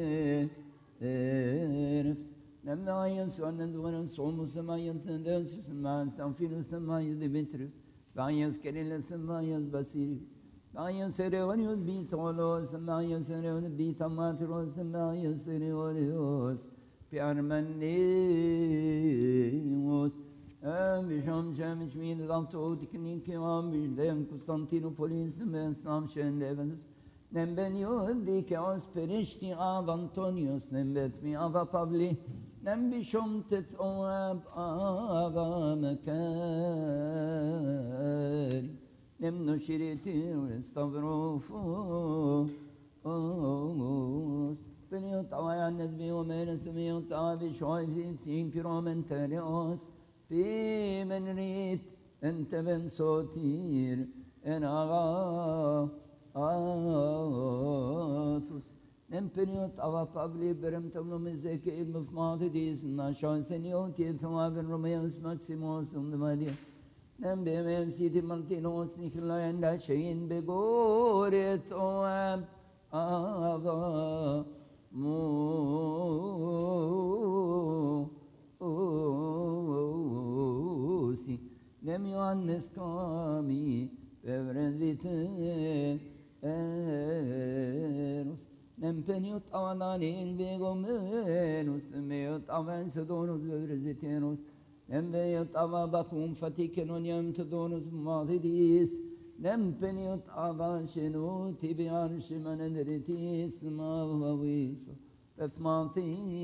erfs. Nem maius vanen zwanen somus en maius en densus en maius amfinus en maius Dimitrius. Vaius Kerilus en maius Basilius. Vaius Ereonius bitolos en maius Ereonius bitamatros en maius Ereonius. Pi armenius. Bisham James Min Dr. Diknin Kiram Bishdem Konstantinopolis Ben Sam Shendevenus Nem ben Yodi Keos Perishti Av Antonius Nem bet mi Ava Pavli Nem Bishom Tet Oab Ava Mekari Nem Noshiriti Stavrofu Beniot Awayan Nedbi Omenes Miot Avi Shoiv Sim Piromen Terios في من ريت انت من صوتير ان اغا اثوس نمبنيوت اوا بابلي برم تمنو مزيك المفمات ديس ناشون سنيوت يتما بن روميوس ماكسيموس ومدماديوس نم بيمم سيدي مالتينوس نيخلا يندا شين بغوريت اوام اغا مو nem Johannes kami bevrendite eros nem peniot avananil begomenus meot avan sedonus bevrenditenos nem beot ava bakum fatikenon yam tedonus madidis nem peniot avan shenut tibian shimanendritis mavavis befmanti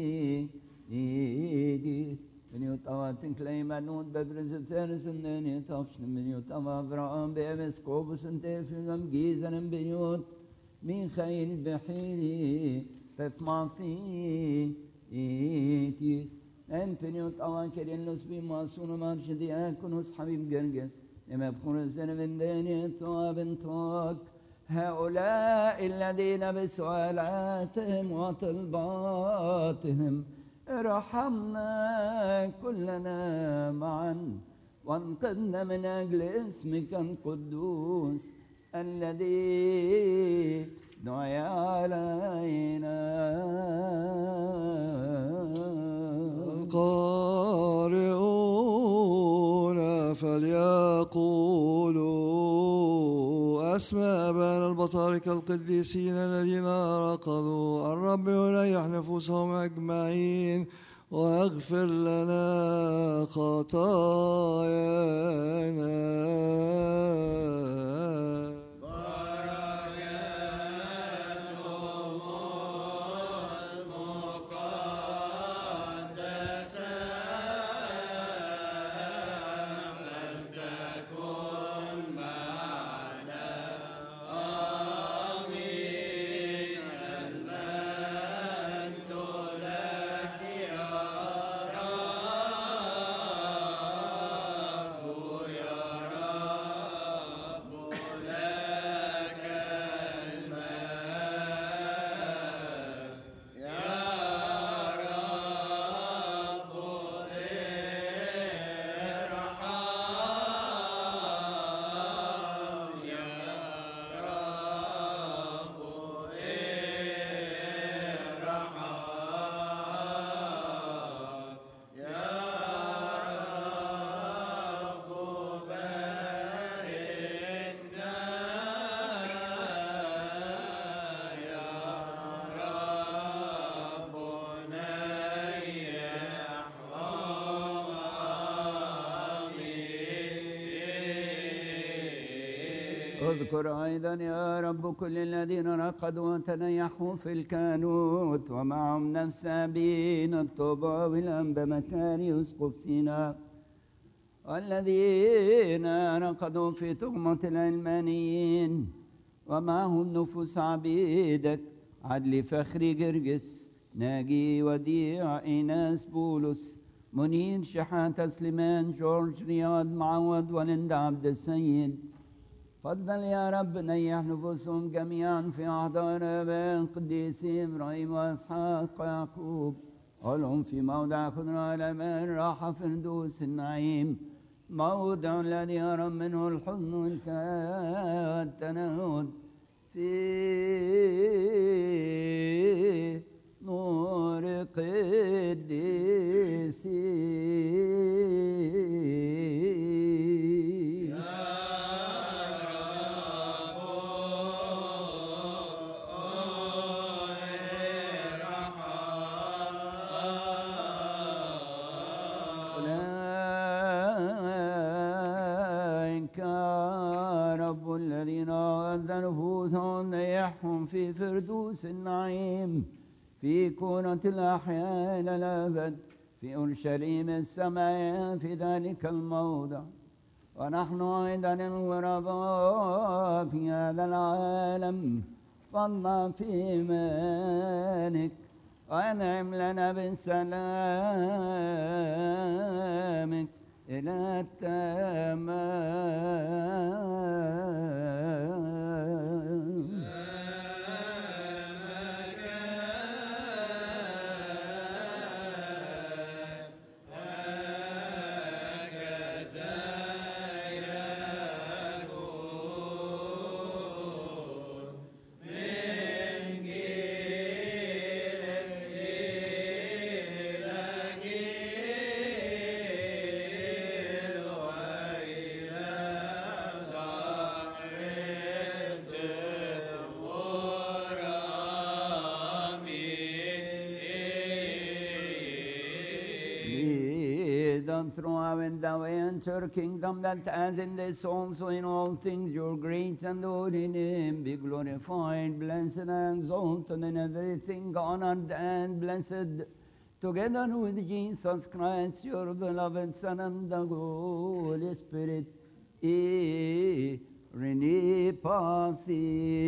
idis من يطوات كليما نود ببرز بترس النين يطفش من يطوى فرعون بأمس كوبس انتف المجيزا بيوت من خيل بحيري بفماطي إيتيس أم بنيوت أوان كريلوس بماسون مارشدي أكونوس حبيب جرجس لما بخور الزن من دين يطوى بنطاق هؤلاء الذين بسؤالاتهم وطلباتهم ارحمنا كلنا معا وانقذنا من اجل اسمك القدوس الذي دعي علينا القارئون فليقولوا أسماء أبانا البطاركة القديسين الذين رقدوا الرب يريح نفوسهم أجمعين واغفر لنا خطايانا اذكر أيضا يا رب كل الذين رقدوا وتنيحوا في الكانوت ومعهم نفس أبين الطوبى والأنبا مكاريوس قفسنا والذين رقدوا في تهمة العلمانيين ومعهم نفوس عبيدك عدل فخري جرجس ناجي وديع إيناس بولس منير شحاتة سليمان جورج رياض معود ولند عبد السيد فضل يا رب نيح نفوسهم جميعا في أحضان آباء القديس إبراهيم وإسحاق ويعقوب قلهم في موضع خضراء الأمان راحة فردوس النعيم موضع الذي يرى منه الحزن والتنهد في نور قديسي أولئك رب الذين أعد نفوسهم نيحهم في فردوس النعيم في كونة الأحياء إلى الأبد في أورشليم السماء في ذلك الموضع ونحن أيضا الغرباء في هذا العالم فالله في إيمانك وأنعم لنا بسلامك إلى التمام Lead us through when thou enter kingdom that as in this also in all things your great and holy name be glorified, blessed and exalted in everything, honored and blessed, together with Jesus Christ, your beloved Son and the Holy Spirit. E rene pasi.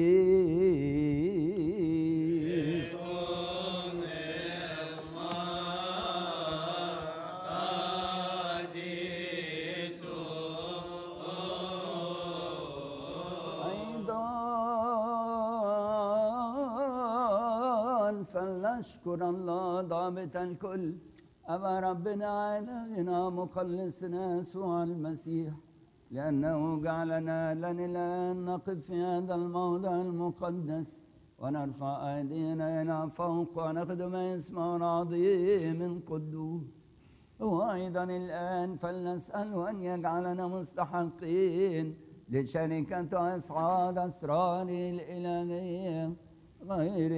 أيضا فلنشكر الله ضابط الكل أبا ربنا إلهنا مخلصنا يسوع المسيح لأنه جعلنا لن الآن نقف في هذا الموضع المقدس ونرفع أيدينا إلى فوق ونخدم اسمه العظيم القدوس وأيضا الآن فلنسأله أن يجعلنا مستحقين لشركة أصحاب أسراره الإلهية غير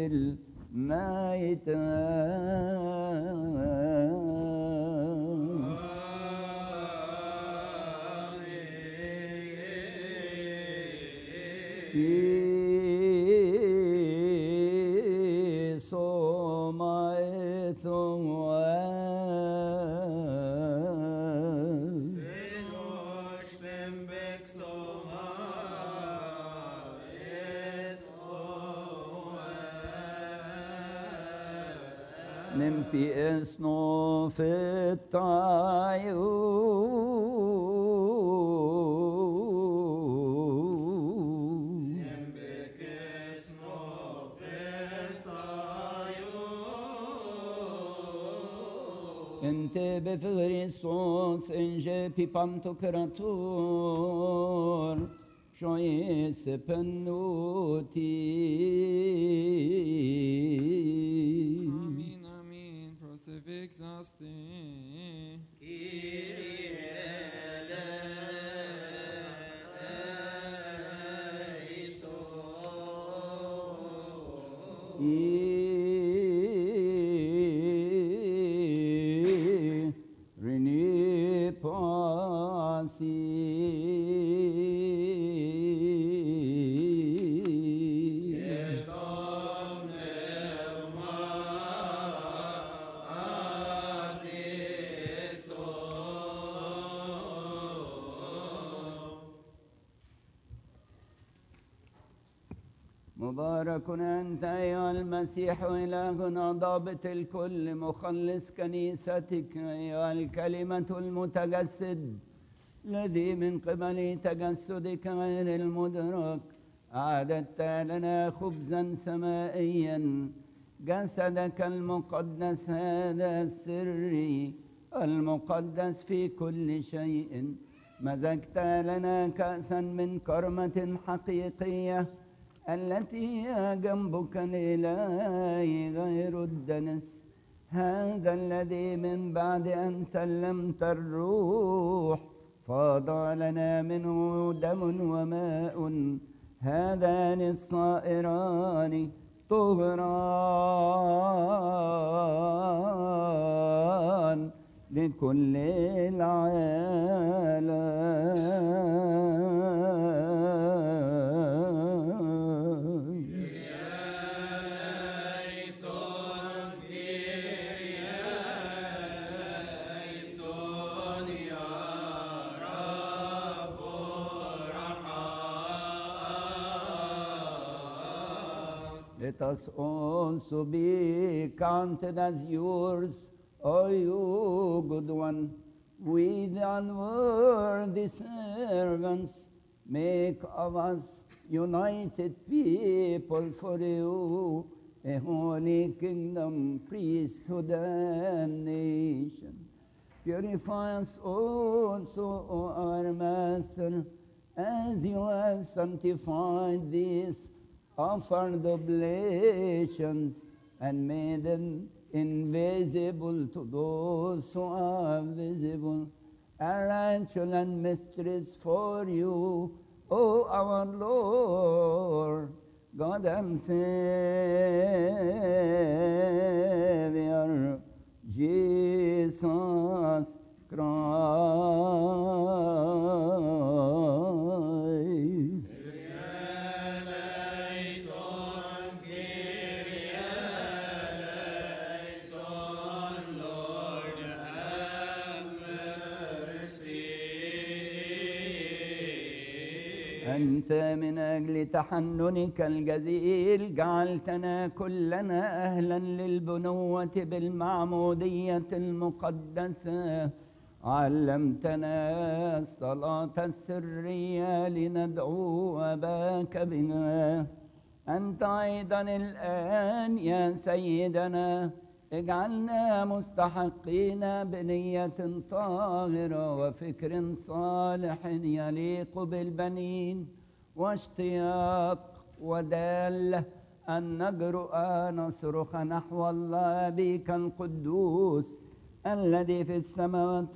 الميتة Iso Nempi esno fetayu Ente befristos inje pipanto creator Shoye sepennuti Amin, amin. Crucifix aste. I Rini Pasi مبارك أنت أيها المسيح إلهنا ضابط الكل مخلص كنيستك أيها الكلمة المتجسد الذي من قبل تجسدك غير المدرك أعددت لنا خبزا سمائيا جسدك المقدس هذا السري المقدس في كل شيء مزجت لنا كأسا من كرمة حقيقية التي هي جنبك الإلهي غير الدنس هذا الذي من بعد أن سلمت الروح فاض لنا منه دم وماء هذان الصائران طهران لكل العالم Let us also be counted as yours, O you good one, with unworthy servants. Make of us united people for you, a holy kingdom, priesthood, and nation. Purify us also, O our Master, as you have sanctified these offered oblations and made them invisible to those who are visible. A ritual and mysteries for you, O our Lord, God and Savior, Jesus Christ. أنت من أجل تحننك الجزيل جعلتنا كلنا أهلا للبنوة بالمعمودية المقدسة علمتنا الصلاة السرية لندعو أباك بنا أنت أيضا الآن يا سيدنا اجعلنا مستحقين بنية طاهرة وفكر صالح يليق بالبنين واشتياق ودالة أن نجرؤ نصرخ نحو الله أبيك القدوس الذي في السماوات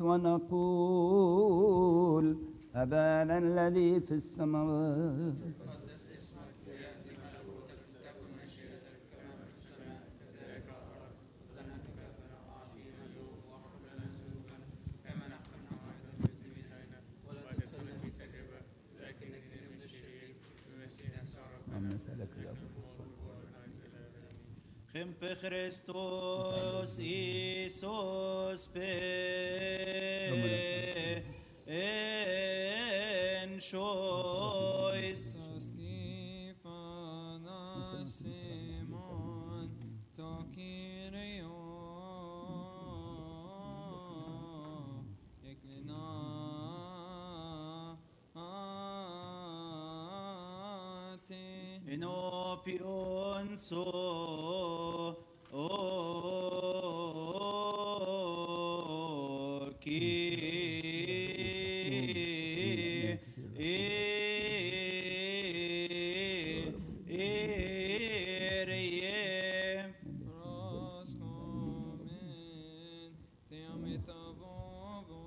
ونقول أبانا الذي في السماوات اللهم نسألك الأب Χεμπε Χριστός Ιησούς πε εν σοίς Saskifana Simon Tokirio Eklina Ate ενώπιον σου ο Κύριε Proskomen Theomita Vovo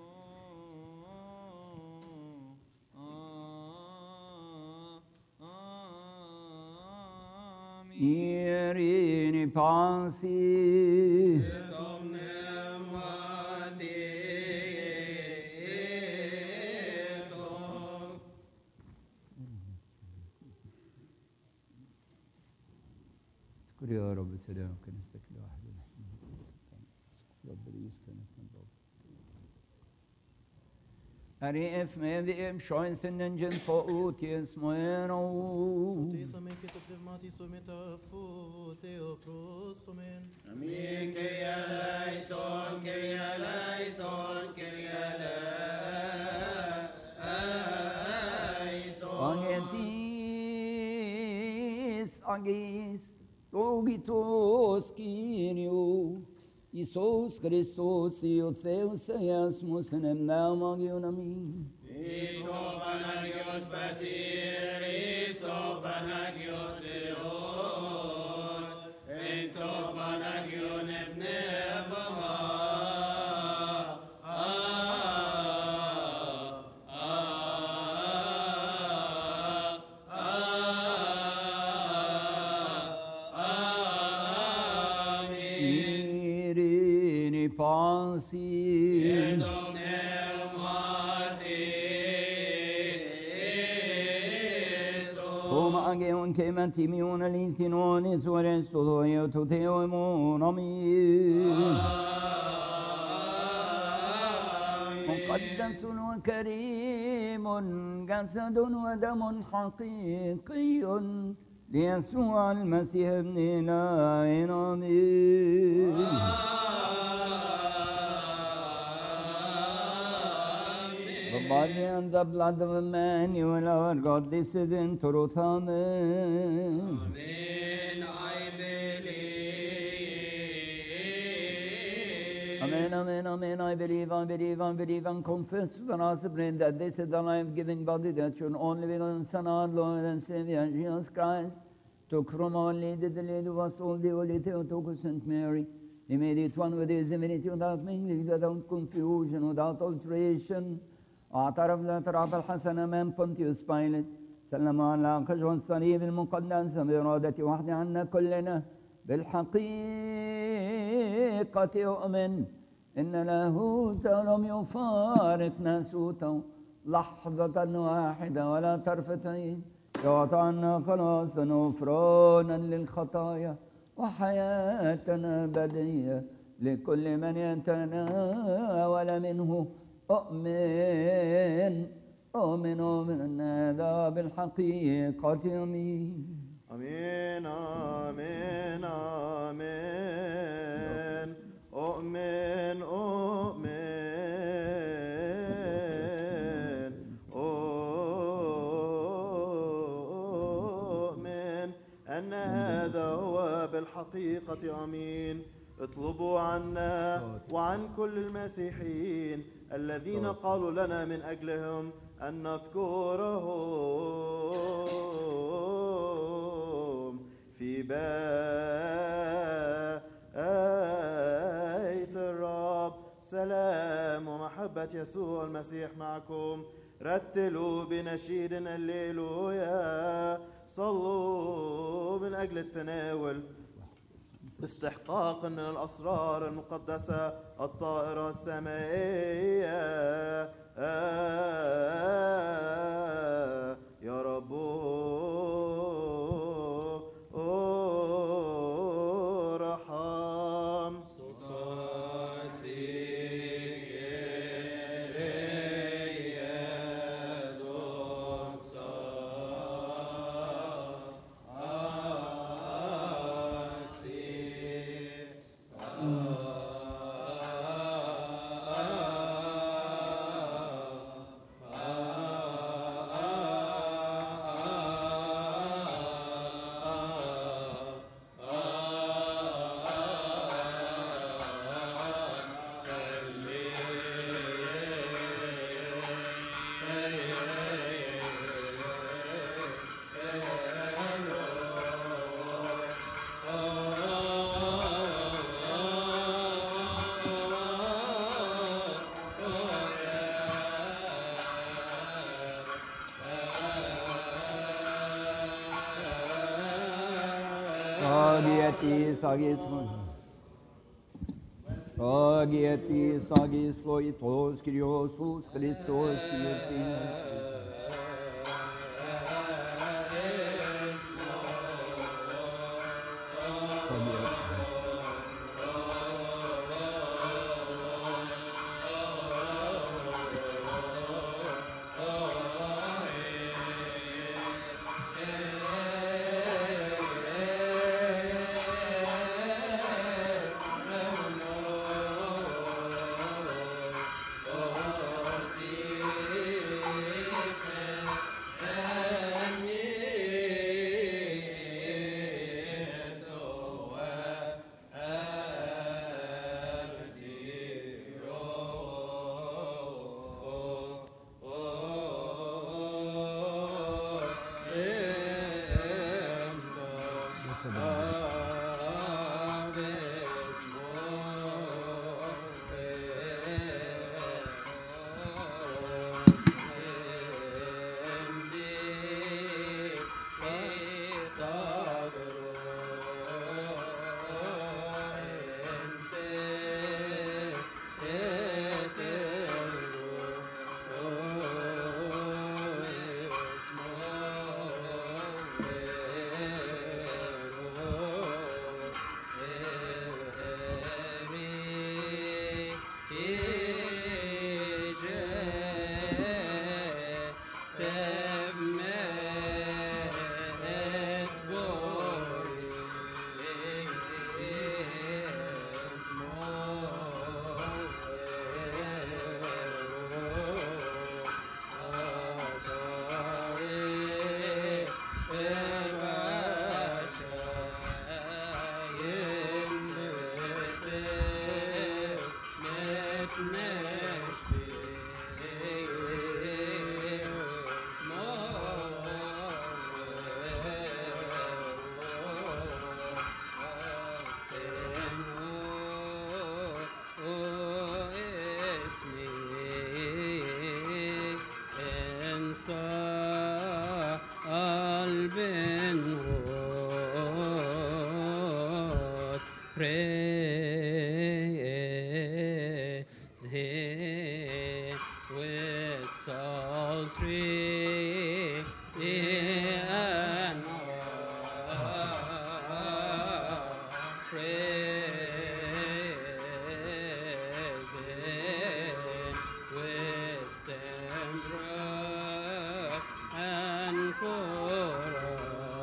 Amen Irini Pansi اذكر يا رب سلام كنيستك الواحد اذكر رب ليس كانت من باب Arif med dem chansen gen på uties moeno. Sote som ikke tok det mat i som et av få Theopros komen. Amen. Kyrie eleison, Kyrie eleison, Kyrie eleison. Agentis, agis, logitos Kyrio. Iisus Christus, Io Theus Easmus, nem naum amin. Iso Panagios Batir, Iso Panagios Eos, Ento Panagion Ebne Bama. Ah, ah, ah, Amen. Irini pasi. Domnul Martiris, Om ageon kemen timion alintinonis ores todo io to teo emon amin. مقدس وكريم جسد ودم حقيقي ليسوع المسيح ابن إلهنا آمين The body and the blood of Emmanuel, our God, this is in truth. Amen. Amen, I believe. Amen, amen, amen. I believe, I believe, I believe, and confess with us, brethren, that this is the life-giving body that your only begotten Son, our Lord and Savior, Jesus Christ, took from our Lady, the Lady of us all, the Holy Theotokos Saint Mary. He made it one with his divinity without mingling, without confusion, without alteration. اعترف الاعتراف الحسن امام بونتيوس بايلت سلم على قشع الصليب المقدس بإرادة وحده عنا كلنا بالحقيقة يؤمن إن لاهوت لم يفارق ناسوته لحظة واحدة ولا طرفتين يعطى عنا خلاصا غفرانا للخطايا وحياة أبدية لكل من يتناول منه أؤمن أؤمن أؤمن هذا بالحقيقة أمين Amen, amen, amen. Amen, amen. أؤمن أن هذا هو بالحقيقة أمين اطلبوا عنا وعن كل المسيحيين الذين قالوا لنا من أجلهم أن نذكرهم في بيت الرب سلام ومحبة يسوع المسيح معكم رتلوا بنشيد الليلويا صلوا من أجل التناول باستحقاق من الأسرار المقدسة الطائرة السمائية يا رب ارحم Sagieti sagis Sagieti sagis loitos Kyrios Christos praise Him with psaltery and praise Him with timbrel and chorus.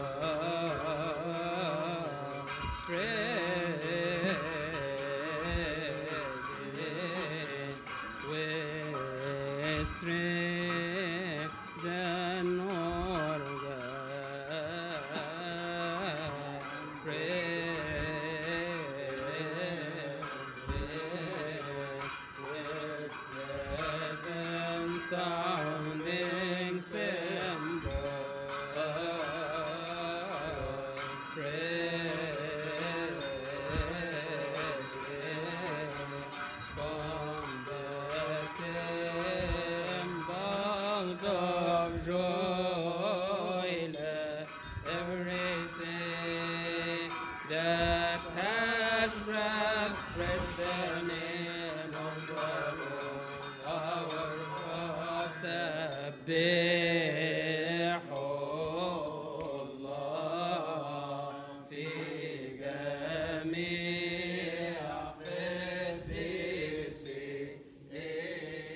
Praise Him with strings and organ. Praise with present sounding cymbal. From the cymbals of joy, let everything that has breath praise the name of the Lord our God. سبحوا الله في جميع قديسه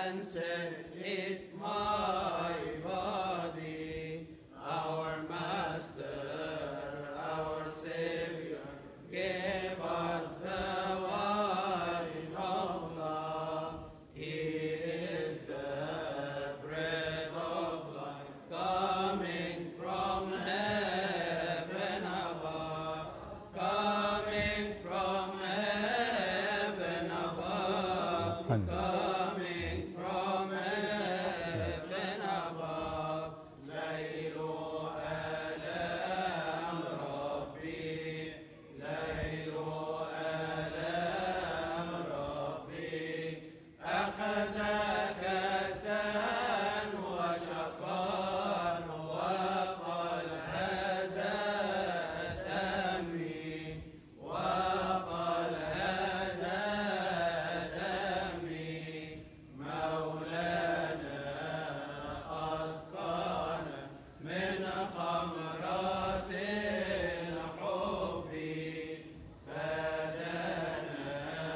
and said, Eat my body. Our Master, our Savior, gave us the wine of love. He is the bread of life coming from heaven above, coming from heaven above, coming from heaven above. ليل آلام ربي ليل آلام ربي أخذ كأسا وشقا وقال هذا دمي وقال هذا دمي مولانا أسقانا من خمرات الحب فدانا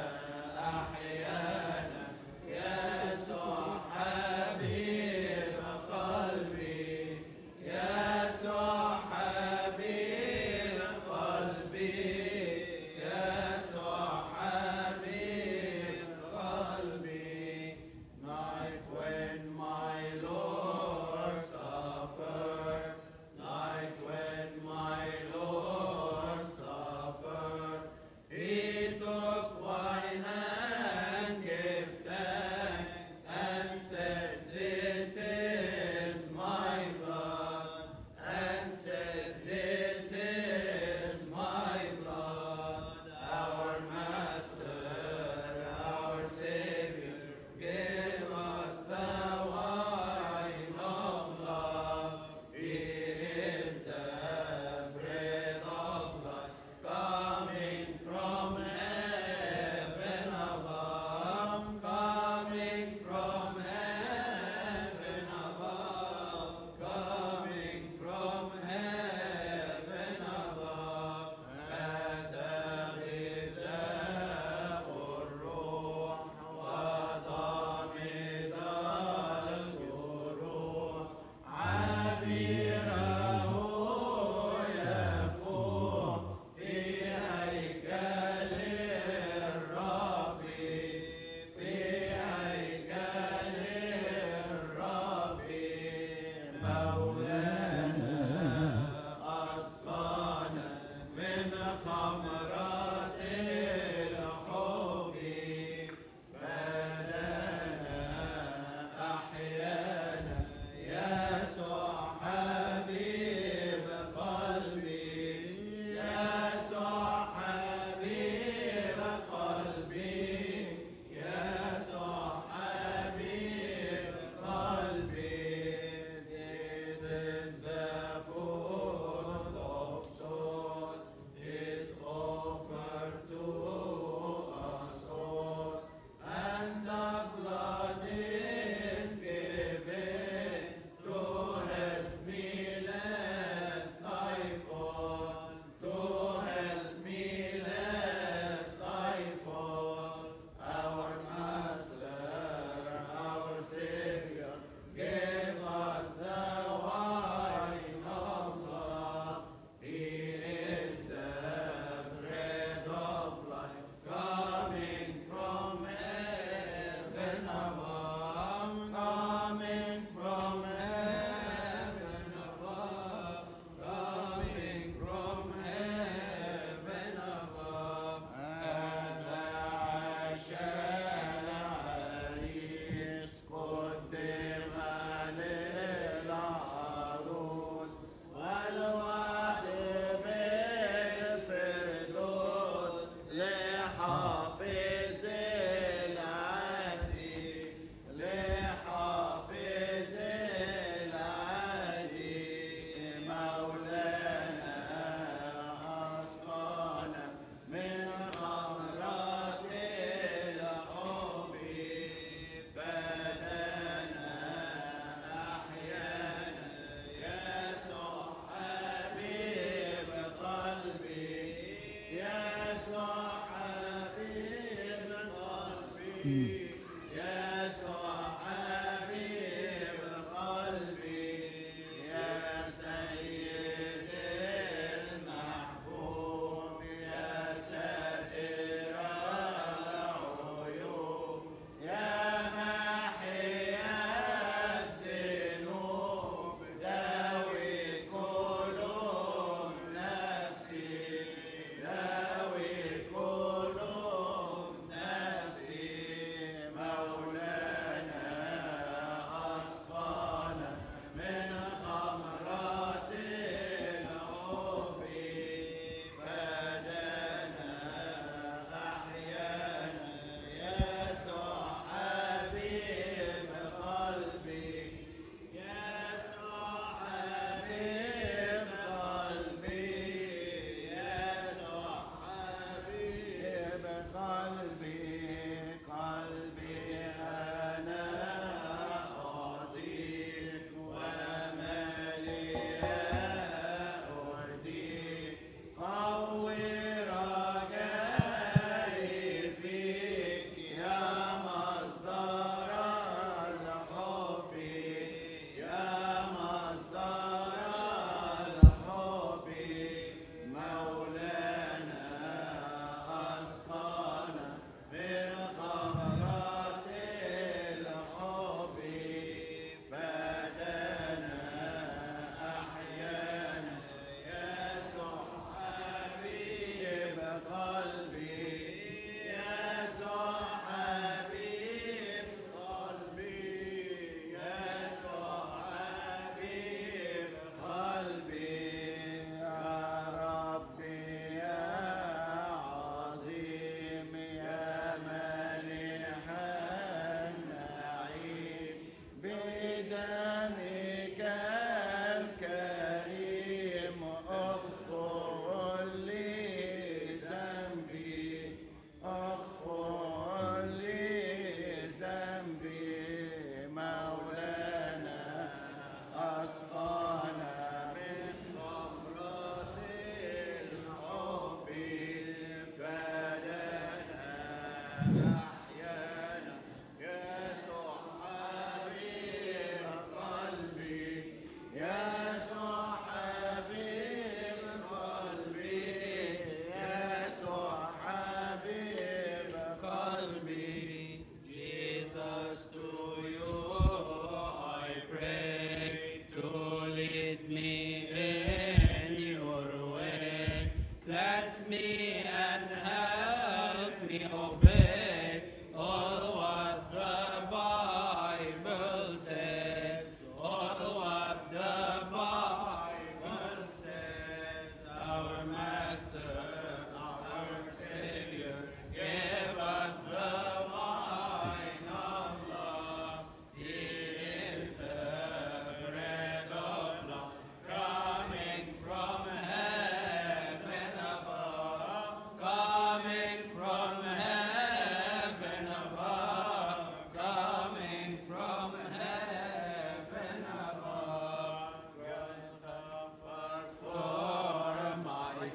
أحيانا يسوع حبيب قلبي يسوع حبيب قلبي يسوع حبيب قلبي night when my Lord suffered night when my Lord suffered he took wine and gave thanks and said this is my blood and said this is my blood our master our savior gave us the wine of love he is the bread of life coming from heaven above coming from heaven above coming from heaven above هذا غذاء الروح وضامد الجروح عبيره يفوح في هيكل الرب في هيكل الرب مولانا أسقانا من خمرات الحب فدانا أحيانا يسوع حبيب قلبي يسوع حبيب قلبي يسوع حبيب قلبي This is the food of soul is offered to us all and the blood is given to help me lest I fall to help me lest I fall our master our savior gave us the wine of love he is the bread of life coming from heaven above coming from heaven above coming from heaven above هذا عشاء العريس قدم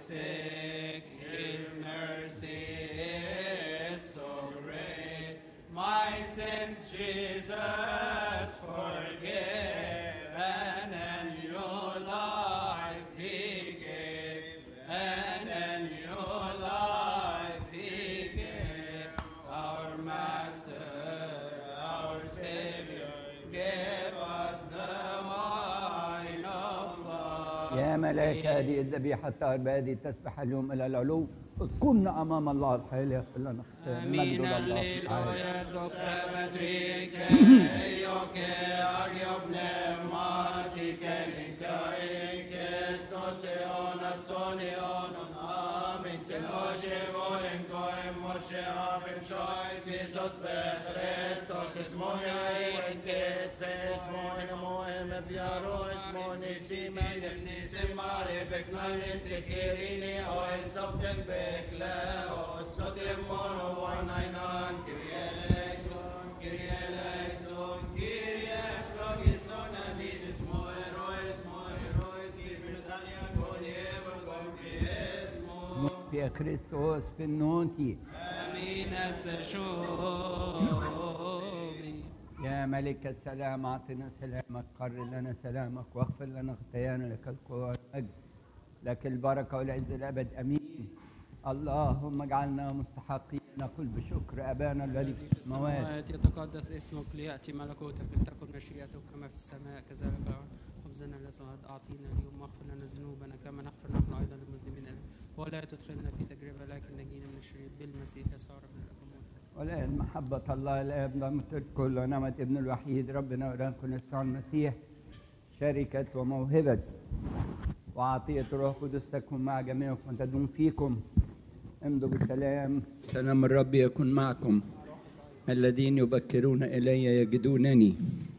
sick, His mercy is so great. My sin, Jesus, forgiven, and your life He gave, and in your life He gave. Our Master, our Savior, give us the wine of love. يا ملاك هذه الذبيحة الطاهر بهذه تسبح اليوم إلى العلو اذكرنا أمام الله الحي ليغفر لنا خطايانا. مجد Amin, الله في العالم. alleluia, zog sabatrike, joke, agiob pneumatike, linka ike, stose onas, toni onon, amin, ken Moshe volen koem, Moshe abim shoy, sisos be Christos, esmonia ilen ket, vesmoin moem eviaro, esmoni simen, nisim mare, beknalim tekirini, oel soften bekleo, sotem mono, wanainan, kirie eleison, kirie eleison, kirie flogison, amidis moeroes, moeroes, kibritania, konievol, compiesmo. في كريستوس في النونتي Amin, eseshomi. يا ملك السلام أعطنا سلامك قرر لنا سلامك واغفر لنا خطايانا لك القوة والمجد لك البركة والعز الأبد أمين اللهم اجعلنا مستحقين نقول بشكر أبانا الذي في في السماوات السماوات يتقدس اسمك ليأتي ملكوتك لتكن مشيئتك كما في السماء كذلك على الأرض. خبزنا الذي غد أعطينا اليوم واغفر لنا ذنوبنا كما نغفر نحن أيضا للمذنبين إلينا ولا تدخلنا في تجربة لكن نجينا من الشرير بالمسيح يسوع ربنا لكم والآن محبة الله الآب ضمت الكل ونعمة ابن الوحيد ربنا ورانكم يسوع المسيح شركة وموهبة وعطية الروح القدس تكون مع جميعكم وتدوم فيكم امضوا بالسلام سلام الرب يكون معكم الذين يبكرون إلي يجدونني